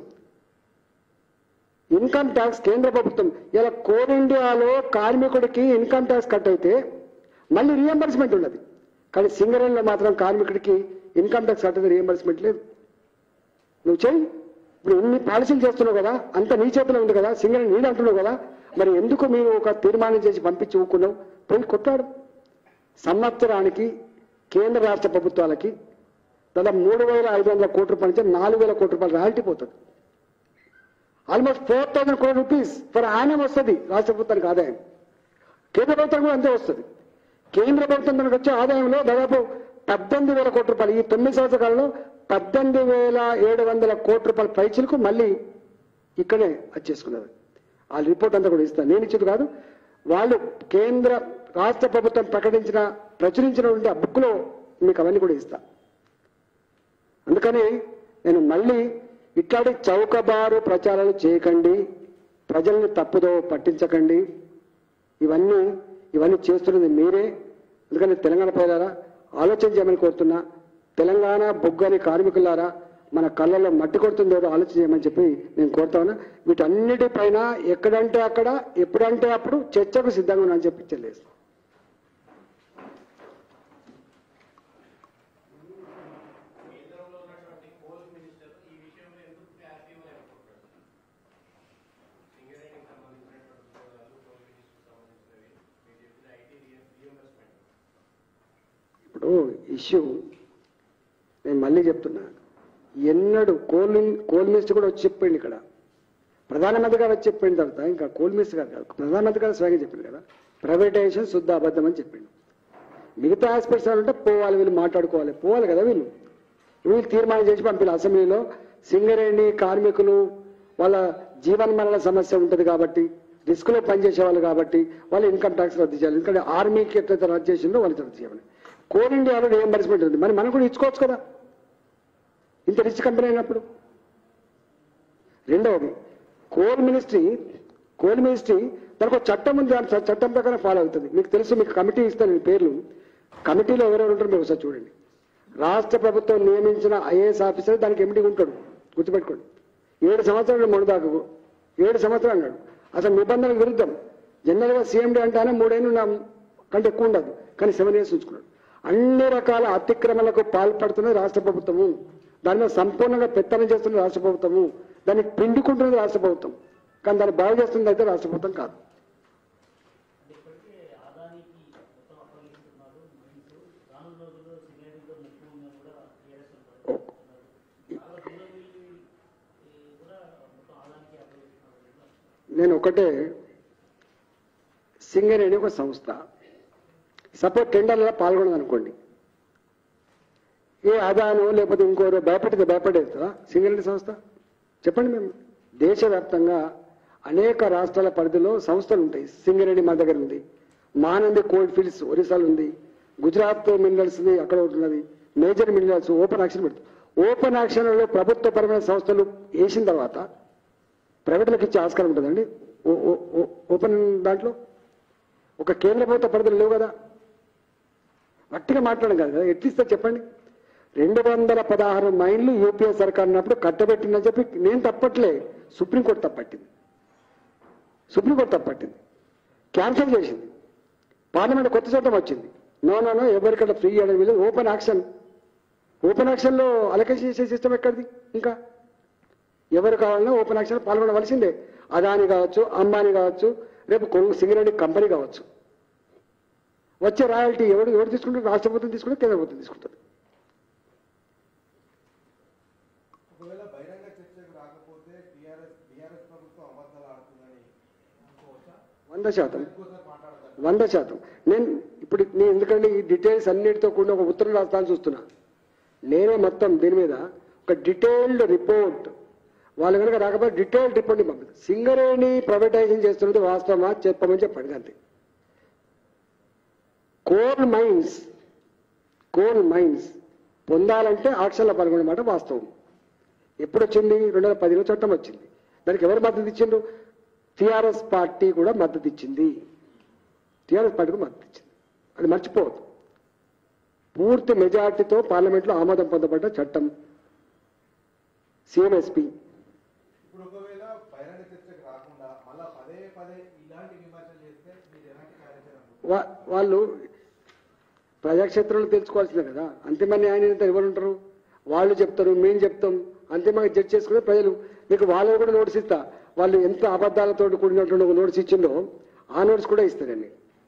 ఇన్కమ్ ట్యాక్స్ కేంద్ర ప్రభుత్వం ఇలా కోల్ ఇండియాలో కార్మికుడికి ఇన్కమ్ ట్యాక్స్ కట్ అయితే మళ్ళీ రియంబర్స్మెంట్ ఉన్నది కానీ సింగరేణిలో మాత్రం కార్మికుడికి ఇన్కమ్ ట్యాక్స్ కట్టేది రియంబర్స్మెంట్ లేదు నువ్వు చెయ్యి ఇప్పుడు ఇన్ని పాలసీలు చేస్తున్నావు కదా అంత నీ చేతిలో ఉంది కదా సింగరేణి నీళ్ళు అంటున్నావు కదా మరి ఎందుకు మీరు ఒక తీర్మానం చేసి పంపించి ఊకున్నావు పోయి కొట్టాడు సంవత్సరానికి కేంద్ర రాష్ట్ర ప్రభుత్వాలకి దాదాపు మూడు వేల ఐదు వందల కోట్ల రూపాయల నుంచి నాలుగు వేల కోట్ల రూపాయలు రాయల్టీ పోతుంది almost four thousand crore rupees for annum వస్తుంది రాష్ట్ర ప్రభుత్వానికి ఆదాయం కేంద్ర ప్రభుత్వం కూడా అంతే వస్తుంది కేంద్ర ప్రభుత్వం మనకు వచ్చే ఆదాయంలో దాదాపు పద్దెనిమిది వేల కోట్ల రూపాయలు ఈ తొమ్మిది సంవత్సరాల కాలంలో పద్దెనిమిది వేల ఏడు వందల కోట్ల రూపాయల పైచులకు మళ్ళీ ఇక్కడే వచ్చేసుకున్నారు ఆ రిపోర్ట్ అంతా కూడా ఇస్తాను నేను ఇచ్చేది కాదు వాళ్ళు కేంద్ర రాష్ట్ర ప్రభుత్వం ప్రకటించిన ప్రచురించినటువంటి ఆ బుక్లో మీకు అవన్నీ కూడా ఇస్తా అందుకని నేను మళ్ళీ ఇట్లాంటి చౌకబారు ప్రచారాలు చేయకండి ప్రజల్ని తప్పుదో పట్టించకండి ఇవన్నీ ఇవన్నీ చేస్తున్నది మీరే అందుకని తెలంగాణ ప్రజలారా ఆలోచన చేయమని కోరుతున్నా తెలంగాణ బొగ్గని కార్మికులారా మన కళ్ళల్లో మట్టి కొడుతుంది ఏదో ఆలోచన చేయమని చెప్పి నేను కోరుతా ఉన్నా వీటన్నిటిపైన ఎక్కడంటే అక్కడ ఎప్పుడంటే అప్పుడు చర్చకు సిద్ధంగా ఉన్నా అని చెప్పి తెలియజేస్తాను ఇప్పుడు ఇష్యూ నేను మళ్ళీ చెప్తున్నా ఎన్నడు కోల్ కోల్ మినిస్టర్ కూడా వచ్చి చెప్పిండు ఇక్కడ ప్రధానమంత్రి గారు వచ్చి చెప్పిండు తర్వాత ఇంకా కోల్ మినిస్టర్ గారు కాదు ప్రధానమంత్రి గారు స్వయంగా చెప్పిండు కదా ప్రైవేటైజేషన్ శుద్ధ అబద్ధం అని చెప్పిండు మిగతా హాస్పిటల్స్ అంటే పోవాలి వీళ్ళు మాట్లాడుకోవాలి పోవాలి కదా వీళ్ళు వీళ్ళు తీర్మానం చేసి పంపిణీ అసెంబ్లీలో సింగరేణి కార్మికులు వాళ్ళ జీవన మరణ సమస్య ఉంటుంది కాబట్టి రిస్క్లో పనిచేసే వాళ్ళు కాబట్టి వాళ్ళు ఇన్కమ్ ట్యాక్స్ రద్దు చేయాలి ఎందుకంటే ఆర్మీకి ఎట్లయితే రద్దు చేసిందో వాళ్ళు రద్దు చేయాలి కోల్ ఇండియాలో రియంబర్స్మెంట్ ఉంది మరి మనం కూడా ఇచ్చుకోవచ్చు కదా ఇంత రిచ్ కంపెనీ అయినప్పుడు రెండవది కోల్ మినిస్ట్రీ కోల్ మినిస్ట్రీ దానికి ఒక చట్టం ఉంది దాని చ- చట్టం ప్రకారం ఫాలో అవుతుంది మీకు తెలుసు మీకు కమిటీ ఇస్తాను ఈ పేర్లు కమిటీలో ఎవరెవరు ఉంటారో మీరు ఒకసారి చూడండి రాష్ట్ర ప్రభుత్వం నియమించిన ఐఏఎస్ ఆఫీసర్ దానికి ఎండి ఉంటాడు గుర్తుపెట్టుకోండి ఏడు సంవత్సరాలు మొదదాకు ఏడు సంవత్సరాలు అన్నాడు అసలు నిబంధనలకు విరుద్ధం జనరల్గా సీఎండీ అంటేనే మూడేళ్ళు నా కంటే ఎక్కువ ఉండదు కానీ సెవెన్ ఇయర్స్ ఉంచుకున్నాడు అన్ని రకాల అతిక్రమణలకు పాల్పడుతున్నది రాష్ట్ర ప్రభుత్వము దాని మీద సంపూర్ణంగా పెత్తనం చేస్తున్నది రాష్ట్ర ప్రభుత్వము దాన్ని పిండుకుంటున్నది రాష్ట్ర ప్రభుత్వం కానీ దాన్ని బాగు చేస్తున్నది అయితే రాష్ట్ర ప్రభుత్వం కాదు
ఇప్పటికే ఆదానికి మొత్తం అప్పగిస్తున్నారు మైన్స్ రానున్న రోజుల్లో సింగరేణితో ముఖ్య ఉందని కూడా టీఆర్ఎస్ చాలా దూరం వెళ్ళి ఈ కూడా మొత్తం ఆదానికి అప్పగిస్తున్నారు
నేను ఒకటే సింగరేణి ఒక సంస్థ సపోజ్ టెండర్లో పాల్గొనదు అనుకోండి ఏ అదానో లేకపోతే ఇంకోరో భయపడితే భయపడేదా సింగరేణి సంస్థ చెప్పండి మేము దేశవ్యాప్తంగా అనేక రాష్ట్రాల పరిధిలో సంస్థలు ఉంటాయి సింగరేణి మా దగ్గర ఉంది మానంది కోల్డ్ ఫీల్డ్స్ ఒరిస్సాలో ఉంది గుజరాత్ మినరల్స్ అక్కడ ఒకటి ఉన్నది మేజర్ మినరల్స్ ఓపెన్ యాక్షన్ పెడుతుంది ఓపెన్ యాక్షన్లో ప్రభుత్వపరమైన సంస్థలు వేసిన తర్వాత ప్రైవేట్లకు ఇచ్చే ఆస్కారం ఉంటుందండి ఓ- ఓ- ఓ- ఓపెన్ దాంట్లో ఒక కేంద్ర ప్రభుత్వ పరిధులు లేవు కదా గట్టిగా మాట్లాడడం కాదు కదా ఎట్లిస్తా చెప్పండి రెండు వందల పదహారు మైళ్ళు యూపీఏ సర్కార్ ఉన్నప్పుడు కట్టబెట్టిందని చెప్పి నేను తప్పట్లే సుప్రీంకోర్టు తప్పట్టింది సుప్రీంకోర్టు తప్పట్టింది క్యాన్సిల్ చేసింది పార్లమెంట్ కొత్త చట్టం వచ్చింది నో నో నో ఎవరికైనా ఫ్రీ చేయడం వీళ్ళు ఓపెన్ యాక్షన్ ఓపెన్ యాక్షన్లో అలకేషన్ చేసే సిస్టమ్ ఎక్కడిది ఇంకా ఎవరు కావాలన్నా ఓపెన్ యాక్షన్ పాల్గొనవలసిందే అదాని కావచ్చు అంబానీ కావచ్చు రేపు కొనుగోలు సింగరేణి కంపెనీ కావచ్చు వచ్చే రాయల్టీ ఎవడు ఎవరు తీసుకుంటారు రాష్ట్ర ప్రభుత్వం తీసుకుంటే కేంద్ర ప్రభుత్వం తీసుకుంటుంది
ఒకవేళ బహిరంగ చర్చకు రాకపోతే టీఆర్ఎస్ టీఆర్ఎస్ ప్రభుత్వం అబద్ధాలు ఆడుతుందని అనుకోవచ్చా
వంద శాతం
ఇంకోసారి మాట్లాడతారు
వంద శాతం నేను ఇప్పుడు నేను ఎందుకంటే ఈ డీటెయిల్స్ అన్నిటితో కూడిన ఒక ఉత్తరం రాస్తాను చూస్తున్నా నేనే మొత్తం దీని మీద ఒక డీటెయిల్డ్ రిపోర్ట్ వాళ్ళు కనుక రాకపోతే డీటెయిల్డ్ రిపోర్ట్ని పంపిస్తాను సింగరేణి ప్రైవేటైజేషన్ చేస్తున్నది వాస్తవమా చెప్పమని చెప్పండి అంతే కోల్ మైన్స్ కోల్ మైన్స్ పొందాలంటే ఆక్షన్లో పాల్గొనమాట వాస్తవం ఎప్పుడు వచ్చింది రెండు వేల పదిలో చట్టం వచ్చింది దానికి ఎవరు మద్దతు ఇచ్చిండ్రు టిఆర్ఎస్ పార్టీ కూడా మద్దతు ఇచ్చింది టిఆర్ఎస్ పార్టీ కూడా మద్దతు ఇచ్చింది అది మర్చిపోవద్దు పూర్తి మెజార్టీతో పార్లమెంట్లో ఆమోదం పొందబడ్డ చట్టం సిఎంఎస్పి
ఇప్పుడు ఒకవేళ బహిరంగ చర్చకు రాకుండా మళ్ళా పదే పదే ఇలాంటి విమర్శలు చేస్తే మీరు ఎలాంటి కార్యాచరణ అనుకుంటున్నారు?
వా- వాళ్ళు ప్రజాక్షేత్రంలో తెలుసుకోవాల్సిందే కదా అంతిమ న్యాయనిర్ణేత ఎవరు ఉంటారు వాళ్ళు చెప్తారు మేము చెప్తాం అంతిమంగా జడ్జ్ చేసుకునే ప్రజలు మీకు వాళ్ళని కూడా నోటీస్ ఇస్తా వాళ్ళు ఎంత అబద్ధాలతో కూడినటువంటి ఒక నోటీస్ ఇచ్చిందో ఆ నోట్స్ కూడా ఇస్తారండి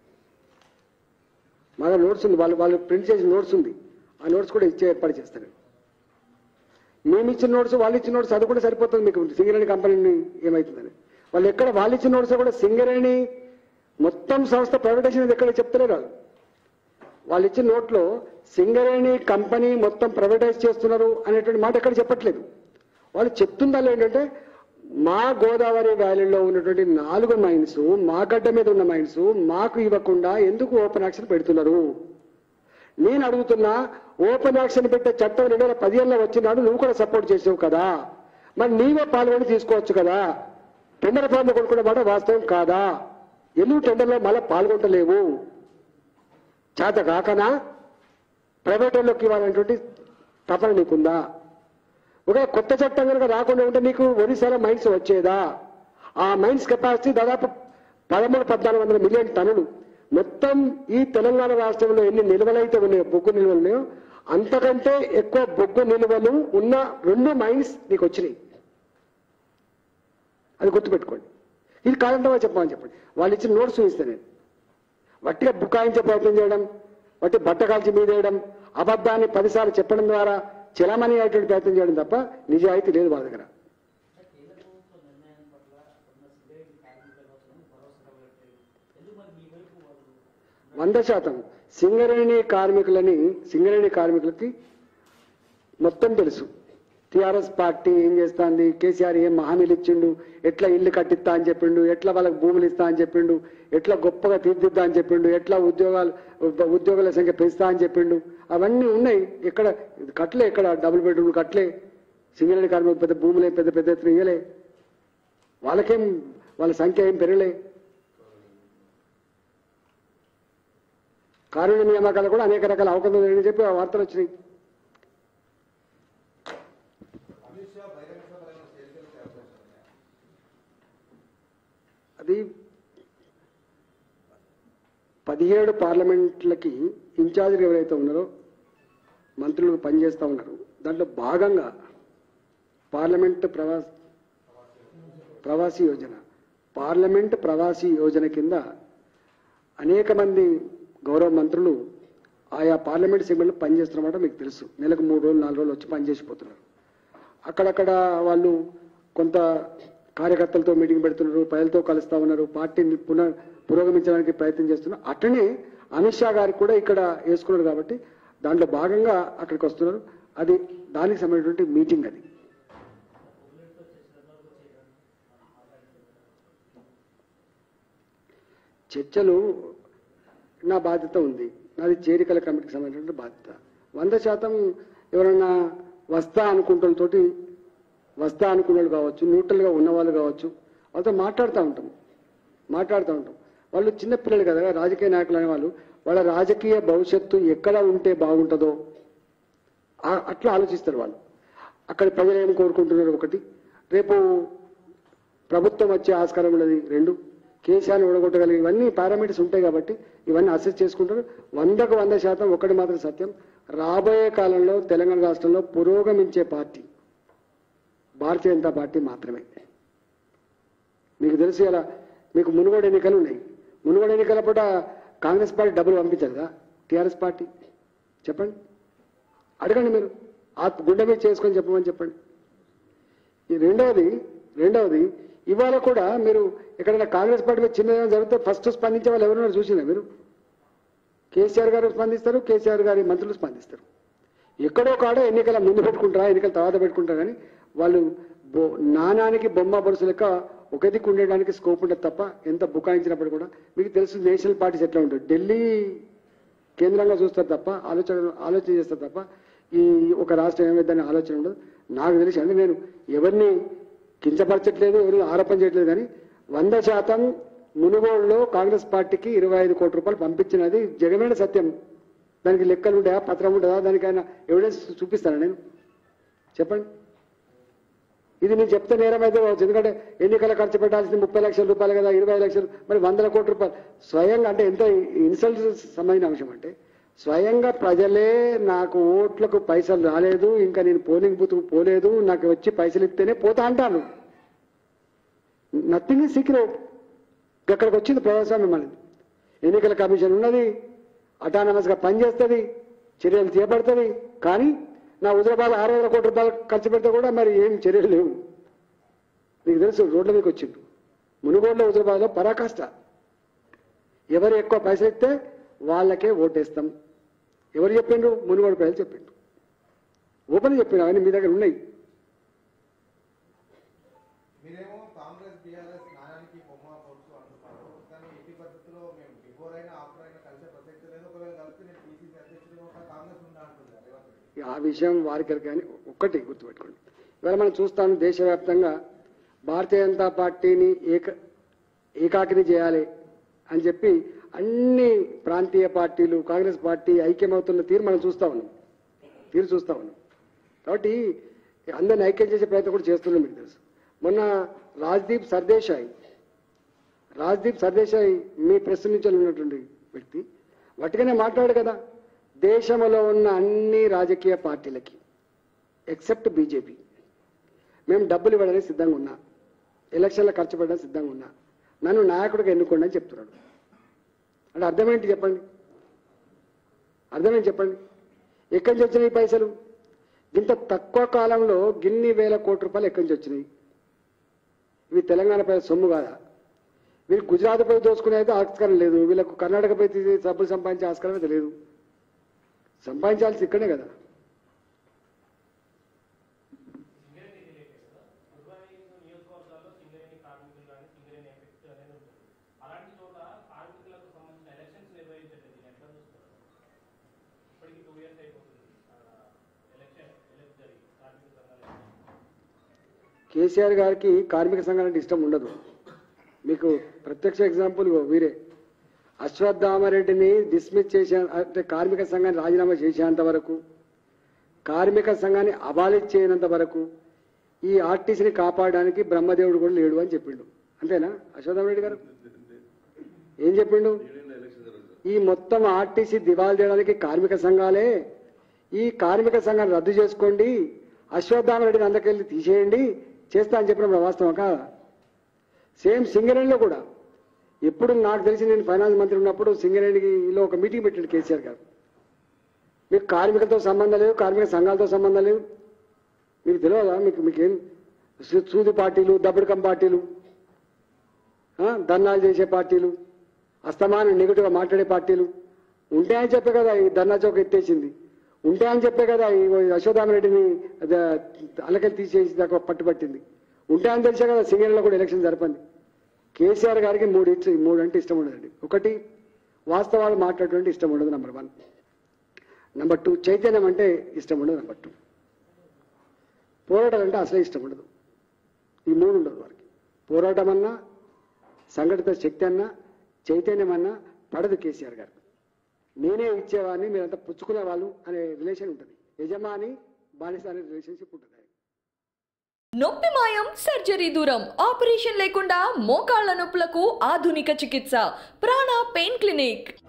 మా దగ్గర నోట్స్ ఉంది వాళ్ళు వాళ్ళు ప్రింట్ చేసిన నోట్స్ ఉంది ఆ నోట్స్ కూడా ఇచ్చే ఏర్పాటు చేస్తారు మేము ఇచ్చిన నోట్స్ వాళ్ళు ఇచ్చిన నోట్స్ అది కూడా సరిపోతుంది మీకు సింగరేణి కంపెనీ ఏమవుతుందని వాళ్ళు ఎక్కడ వాళ్ళు ఇచ్చిన నోట్స్ కూడా సింగరేణి మొత్తం సంస్థ ప్రైవేటైజేషన్ ఎక్కడ చెప్తలేరు వాళ్ళు వాళ్ళు ఇచ్చిన నోట్లో సింగరేణి కంపెనీ మొత్తం ప్రైవేటైజ్ చేస్తున్నారు అనేటువంటి మాట ఎక్కడ చెప్పట్లేదు వాళ్ళు చెప్తుందాలు ఏంటంటే మా గోదావరి వ్యాలీలో ఉన్నటువంటి నాలుగు మైన్స్ మా గడ్డ మీద ఉన్న మైన్స్ మాకు ఇవ్వకుండా ఎందుకు ఓపెన్ యాక్షన్ పెడుతున్నారు నేను అడుగుతున్నా ఓపెన్ యాక్షన్ పెట్టే చట్టం రెండు వేల పదిహేనులో వచ్చినాడు నువ్వు కూడా సపోర్ట్ చేసావు కదా మరి నీవే పాల్గొని తీసుకోవచ్చు కదా టెండర్ ఫామ్లో కొనుక్కున్న మాట వాస్తవం కాదా ఎందుకు టెండర్లో మళ్ళీ పాల్గొంటలేవు చేత కాకనా ప్రైవేట్ వాళ్ళకి ఇవ్వాలనేటువంటి తపన నీకుందా ఒక కొత్త చట్టం కనుక రాకుండా ఉంటే నీకు ఒరిస్సాలో మైన్స్ వచ్చేదా ఆ మైన్స్ కెపాసిటీ దాదాపు పదమూడు పద్నాలుగు వందల మిలియన్ టన్నులు మొత్తం ఈ తెలంగాణ రాష్ట్రంలో ఎన్ని నిల్వలైతే ఉన్నాయో బొగ్గు నిల్వలు ఉన్నాయో అంతకంటే ఎక్కువ బొగ్గు నిల్వలు ఉన్న రెండు మైన్స్ నీకు వచ్చినాయి అది గుర్తుపెట్టుకోండి ఇది కాదంటే చెప్పమని చెప్పండి వాళ్ళు ఇచ్చిన నోట్స్ చూపిస్తే నేను వట్టిగా బుకాయించే ప్రయత్నం చేయడం వట్టి బట్ట కాల్చి మీదేయడం అబద్ధాన్ని పదిసార్లు చెప్పడం ద్వారా చలమణి అయ్యేటువంటి ప్రయత్నం చేయడం తప్ప నిజాయితీ లేదు వాళ్ళ దగ్గర
కేంద్ర ప్రభుత్వ నిర్ణయం పట్ల ఉన్న సిగరెట్ కార్మికుల కోసం భరోసా ఇవ్వట్లేదు ఎందుకు మరి మీ వైపు వాళ్ళు
వంద శాతం సింగరేణి కార్మికులని సింగరేణి కార్మికులకి మొత్తం తెలుసు టిఆర్ఎస్ పార్టీ ఏం చేస్తాంది కేసీఆర్ ఏం హామీలు ఇచ్చిండు ఎట్లా ఇల్లు కట్టిస్తా అని చెప్పిండు ఎట్లా వాళ్ళకి భూములు ఇస్తా అని చెప్పిండు ఎట్లా గొప్పగా తీర్చిద్దా అని చెప్పిండు ఎట్లా ఉద్యోగాలు ఉద్యోగుల సంఖ్య పెంచుతా అని చెప్పిండు అవన్నీ ఉన్నాయి ఇక్కడ కట్టలే ఇక్కడ డబుల్ బెడ్రూమ్ కట్టలే సింగరేణి కార్మికులు పెద్ద భూములే పెద్ద పెద్ద ఎత్తున ఇయ్యలే వాళ్ళకేం వాళ్ళ సంఖ్య ఏం పెరగలే కారుణ్య నియామకాలు కూడా అనేక రకాల అవకాశాలు ఉన్నాయని చెప్పి ఆ వార్తలు వచ్చినాయి
అమిత్ షా బహిరంగ సభలను చేరుకెళ్తే అవకాశం ఉన్నాయా
అది పదిహేడు పార్లమెంట్లకి ఇన్ఛార్జీలు ఎవరైతే ఉన్నారో మంత్రులు పనిచేస్తూ ఉన్నారు దాంట్లో భాగంగా పార్లమెంట్ ప్రవాస్ ప్రవాసీ యోజన పార్లమెంట్ ప్రవాసీ యోజన కింద అనేక మంది గౌరవ మంత్రులు ఆయా పార్లమెంట్ సెగ్మెంట్లో పనిచేస్తున్నమాట మీకు తెలుసు నెలకు మూడు రోజులు నాలుగు రోజులు వచ్చి పనిచేసిపోతున్నారు అక్కడక్కడ వాళ్ళు కొంత కార్యకర్తలతో మీటింగ్ పెడుతున్నారు ప్రజలతో కలుస్తా ఉన్నారు పార్టీని పునః పురోగమించడానికి ప్రయత్నం చేస్తున్నారు అట్లనే అమిత్ షా గారికి కూడా ఇక్కడ వేసుకున్నారు కాబట్టి దాంట్లో భాగంగా అక్కడికి వస్తున్నారు అది దానికి సంబంధించినటువంటి మీటింగ్ అది చర్చలు నా బాధ్యత ఉంది నాది చేరికల కమిటీకి సంబంధించిన బాధ్యత వంద శాతం ఎవరన్నా వస్తా అనుకుంటోళ్ళతోటి వస్తా అనుకున్న వాళ్ళు కావచ్చు న్యూట్రల్గా ఉన్నవాళ్ళు కావచ్చు వాళ్ళతో మాట్లాడుతూ ఉంటాం మాట్లాడుతూ ఉంటాం వాళ్ళు చిన్న పిల్లలు కదా రాజకీయ నాయకులు అనే వాళ్ళు వాళ్ళ రాజకీయ భవిష్యత్తు ఎక్కడ ఉంటే బాగుంటుందో ఆ- అట్లా ఆలోచిస్తారు వాళ్ళు అక్కడ ప్రజలు ఏం కోరుకుంటున్నారు ఒకటి రేపు ప్రభుత్వం వచ్చే ఆస్కారం ఉన్నది రెండు కేసీఆర్ని ఓడగొట్టగలిగి ఇవన్నీ పారామీటర్స్ ఉంటాయి కాబట్టి ఇవన్నీ అసెస్ చేసుకుంటారు వందకు వంద శాతం ఒకటి మాత్రం సత్యం రాబోయే కాలంలో తెలంగాణ రాష్ట్రంలో పురోగమించే పార్టీ భారతీయ జనతా పార్టీ మాత్రమే మీకు తెలుసు ఇలా మీకు మునుగోడు ఎన్నికలు ఉన్నాయి మునుగోడు ఎన్నికల పూట కాంగ్రెస్ పార్టీ డబ్బులు పంపించదా టీఆర్ఎస్ పార్టీ చెప్పండి అడగండి మీరు ఆ గుండె మీద చేసుకొని చెప్పమని చెప్పండి ఈ రెండవది రెండవది ఇవాళ కూడా మీరు ఎక్కడైనా కాంగ్రెస్ పార్టీ మీద చిన్న ఏమైనా జరిగితే ఫస్ట్ స్పందించే వాళ్ళు ఎవరున్నారు చూసినా మీరు కేసీఆర్ గారు స్పందిస్తారు కేసీఆర్ గారి మంత్రులు స్పందిస్తారు ఎక్కడో కాడ ఎన్నికల ముందు పెట్టుకుంటారా ఎన్నికల తర్వాత పెట్టుకుంటారా కానీ వాళ్ళు బొ నాణానికి బొమ్మ బొరుసు లెక్క ఒక దిక్కు ఉండడానికి స్కోప్ ఉంటుంది తప్ప ఎంత బుకాయించినప్పుడు కూడా మీకు తెలుసు నేషనల్ పార్టీస్ ఎట్లా ఉంటుంది ఢిల్లీ కేంద్రంగా చూస్తారు తప్ప ఆలోచన ఆలోచన చేస్తారు తప్ప ఈ ఒక రాష్ట్రం ఏమైందని ఆలోచన ఉండదు నాకు తెలిసి అంటే నేను ఎవరిని కించపరచట్లేదు ఎవరిని ఆరోపణ చేయట్లేదు కానీ వంద శాతం మునుగోడులో కాంగ్రెస్ పార్టీకి ఇరవై ఐదు కోట్ల రూపాయలు పంపించినది జగమైన సత్యం దానికి లెక్కలు ఉంటాయా పత్రం ఉంటుందా దానికైనా ఎవిడెన్స్ చూపిస్తాను నేను చెప్పండి ఇది నేను చెప్తే నేరం అయితే కావచ్చు ఎందుకంటే ఎన్నికల ఖర్చు పెట్టాల్సింది ముప్పై లక్షల రూపాయలు కదా ఇరవై లక్షలు మరి వందల కోట్ల రూపాయలు స్వయంగా అంటే ఎంత ఇన్సల్ట్ సంబంధించిన అంశం అంటే స్వయంగా ప్రజలే నాకు ఓట్లకు పైసలు రాలేదు ఇంకా నేను పోలింగ్ బూత్కు పోలేదు నాకు వచ్చి పైసలు ఇస్తేనే పోతా అంటాను నథింగ్ ఇస్ సీక్రెట్ ఇక్కడికి వచ్చింది ప్రజాస్వామ్యం అనేది ఎన్నికల కమిషన్ ఉన్నది అటానమస్గా పనిచేస్తుంది చర్యలు చేపడుతుంది కానీ నా హుజరాబాద్ ఆరు వేల కోట్ల రూపాయలు ఖర్చు పెడితే కూడా మరి ఏం చర్యలు లేవు మీకు తెలుసు రోడ్ల మీకు వచ్చిండు మునుగోడులో హుజరాబాద్లో పరాకాష్ట ఎవరు ఎక్కువ పైసలు ఇస్తే వాళ్ళకే ఓటేస్తాం ఎవరు చెప్పిండ్రు మునుగోడు ప్రజలు చెప్పిండ్రు ఓపెన్ చెప్పిండ్రు అవన్నీ మీ దగ్గర ఉన్నాయి
మీరేమో కాంగ్రెస్ బీఆర్ఎస్ నాయానికి బొమ్మ పొడుచు అంటున్నారు కానీ ఎట్టి పరిస్థితుల్లో మేము బిఫోర్ అయినా ఆఫ్టర్ అయినా కలిసే ప్రసక్తి లేదు ఒకవేళ కలిసి నేను పీసీసీ అధ్యక్షుడిగా ఉంటా కాంగ్రెస్ ఉందా అంటుంది రేవంత్ రెడ్డి
ఆ విషయం వారికి కానీ ఒక్కటి గుర్తుపెట్టుకోండి ఇవాళ మనం చూస్తాను దేశవ్యాప్తంగా భారతీయ జనతా పార్టీని ఏక ఏకాకిని చేయాలి అని చెప్పి అన్ని ప్రాంతీయ పార్టీలు కాంగ్రెస్ పార్టీ ఐక్యమవుతున్న తీరు మనం చూస్తా ఉన్నాం తీరు చూస్తా ఉన్నాం కాబట్టి అందరిని ఐక్యం చేసే ప్రయత్నం కూడా చేస్తున్నాం మీకు తెలుసు మొన్న రాజ్దీప్ సర్దేశాయ్ రాజ్దీప్ సర్దేశాయ్ మీ ప్రెస్ నుంచి ఉన్నటువంటి వ్యక్తి వట్టిగానే మాట్లాడు కదా దేశంలో ఉన్న అన్ని రాజకీయ పార్టీలకి ఎక్సెప్ట్ బీజేపీ మేము డబ్బులు ఇవ్వడానికి సిద్ధంగా ఉన్నా ఎలక్షన్లో ఖర్చు పెట్టడానికి సిద్ధంగా ఉన్నా నన్ను నాయకుడిగా ఎన్నుకోండి అని చెప్తున్నాడు అంటే అర్థమేంటి చెప్పండి అర్థమేంటి చెప్పండి ఎక్కడి నుంచి వచ్చినాయి ఈ పైసలు ఇంత తక్కువ కాలంలో గిన్ని వేల కోట్ల రూపాయలు ఎక్కడి నుంచి వచ్చినాయి ఇవి తెలంగాణ పై సొమ్ము కాదా వీళ్ళు గుజరాత్ పై దోచుకునే అయితే ఆస్కారం లేదు వీళ్ళకు కర్ణాటక పై తీసి డబ్బులు సంపాదించే ఆస్కారం అయితే లేదు సంపాదించాల్సి ఇక్కడే కదా
సింగరేణి రిలేటెడ్ కదా ఉర్బన్ నియోజకవర్గాల్లో సింగరేణి కార్మికులు కానీ సింగరేణి ఎఫెక్ట్ అనేది ఉంటుంది అలాంటి చోట కార్మికులకు సంబంధించిన ఎలక్షన్స్ నిర్వహించలేదు దీన్ని ఎట్లా చూస్తారు ఇప్పటికి టూ ఇయర్స్ అయిపోతుంది ఎలక్షన్ ఎలక్ట్ జరిగి కార్మిక సంఘాలు
కేసీఆర్ గారికి కార్మిక సంఘాలంటే ఇష్టం ఉండదు మీకు ప్రత్యక్ష ఎగ్జాంపుల్ ఇగో వీరే అశ్వత్థామరెడ్డిని డిస్మిస్ చేసే అంటే కార్మిక సంఘాన్ని రాజీనామా చేసేంత వరకు కార్మిక సంఘాన్ని అబాలిష్ చేయనంత వరకు ఈ ఆర్టీసీని కాపాడడానికి బ్రహ్మదేవుడు కూడా లేడు అని చెప్పిండు అంతేనా అశ్వత్థామరెడ్డి గారు ఏం చెప్పిండు ఈ మొత్తం ఆర్టీసీ దివాలు చేయడానికి కార్మిక సంఘాలే ఈ కార్మిక సంఘాన్ని రద్దు చేసుకోండి అశ్వత్థామరెడ్డిని అందరికెళ్ళి తీసేయండి చేస్తా అని చెప్పిన వాస్తవం కాదా సేమ్ సింగరేణిలో కూడా ఎప్పుడు నాకు తెలిసి నేను ఫైనాన్స్ మంత్రి ఉన్నప్పుడు సింగరేణిలో ఒక మీటింగ్ పెట్టాడు కేసీఆర్ గారు మీకు కార్మికులతో సంబంధం లేదు కార్మిక సంఘాలతో సంబంధం లేదు మీకు తెలియదా మీకు మీకేం సూ- సూది పార్టీలు దబ్బడికం పార్టీలు ఆ, ధర్నాలు చేసే పార్టీలు అస్తమానం నెగిటివ్గా మాట్లాడే పార్టీలు ఉంటాయని చెప్పే కదా ఈ ధర్నా చౌక్ ఎత్తేసింది ఉంటాయని చెప్పే కదా ఈ యశోదామరెడ్డిని అలకలు తీసేసి దాకా పట్టుబట్టింది ఉంటాయని తెలిసే కదా సింగరేణిలో కూడా ఎలక్షన్ జరపండి కేసీఆర్ గారికి మూడు ఇచ్చి మూడు అంటే ఇష్టం ఉండదండి ఒకటి వాస్తవాలు మాట్లాడటువంటి ఇష్టం ఉండదు నెంబర్ వన్ నెంబర్ టూ చైతన్యం అంటే ఇష్టం ఉండదు నెంబర్ టూ పోరాటం అంటే అసలే ఇష్టం ఉండదు ఈ మూడు ఉండదు వారికి పోరాటం అన్నా సంఘటిత శక్తి అన్నా చైతన్యం అన్నా పడదు కేసీఆర్ గారు నేనే ఇచ్చేవాడిని మీరంతా పుచ్చుకునే వాళ్ళు అనే రిలేషన్ ఉంటుంది యజమాని బానిస అనే రిలేషన్షిప్ ఉంటుంది
నొప్పి మాయం సర్జరీ దూరం ఆపరేషన్ లేకుండా మోకాళ్ల నొప్పులకు ఆధునిక చికిత్స ప్రాణ పెయిన్ క్లినిక్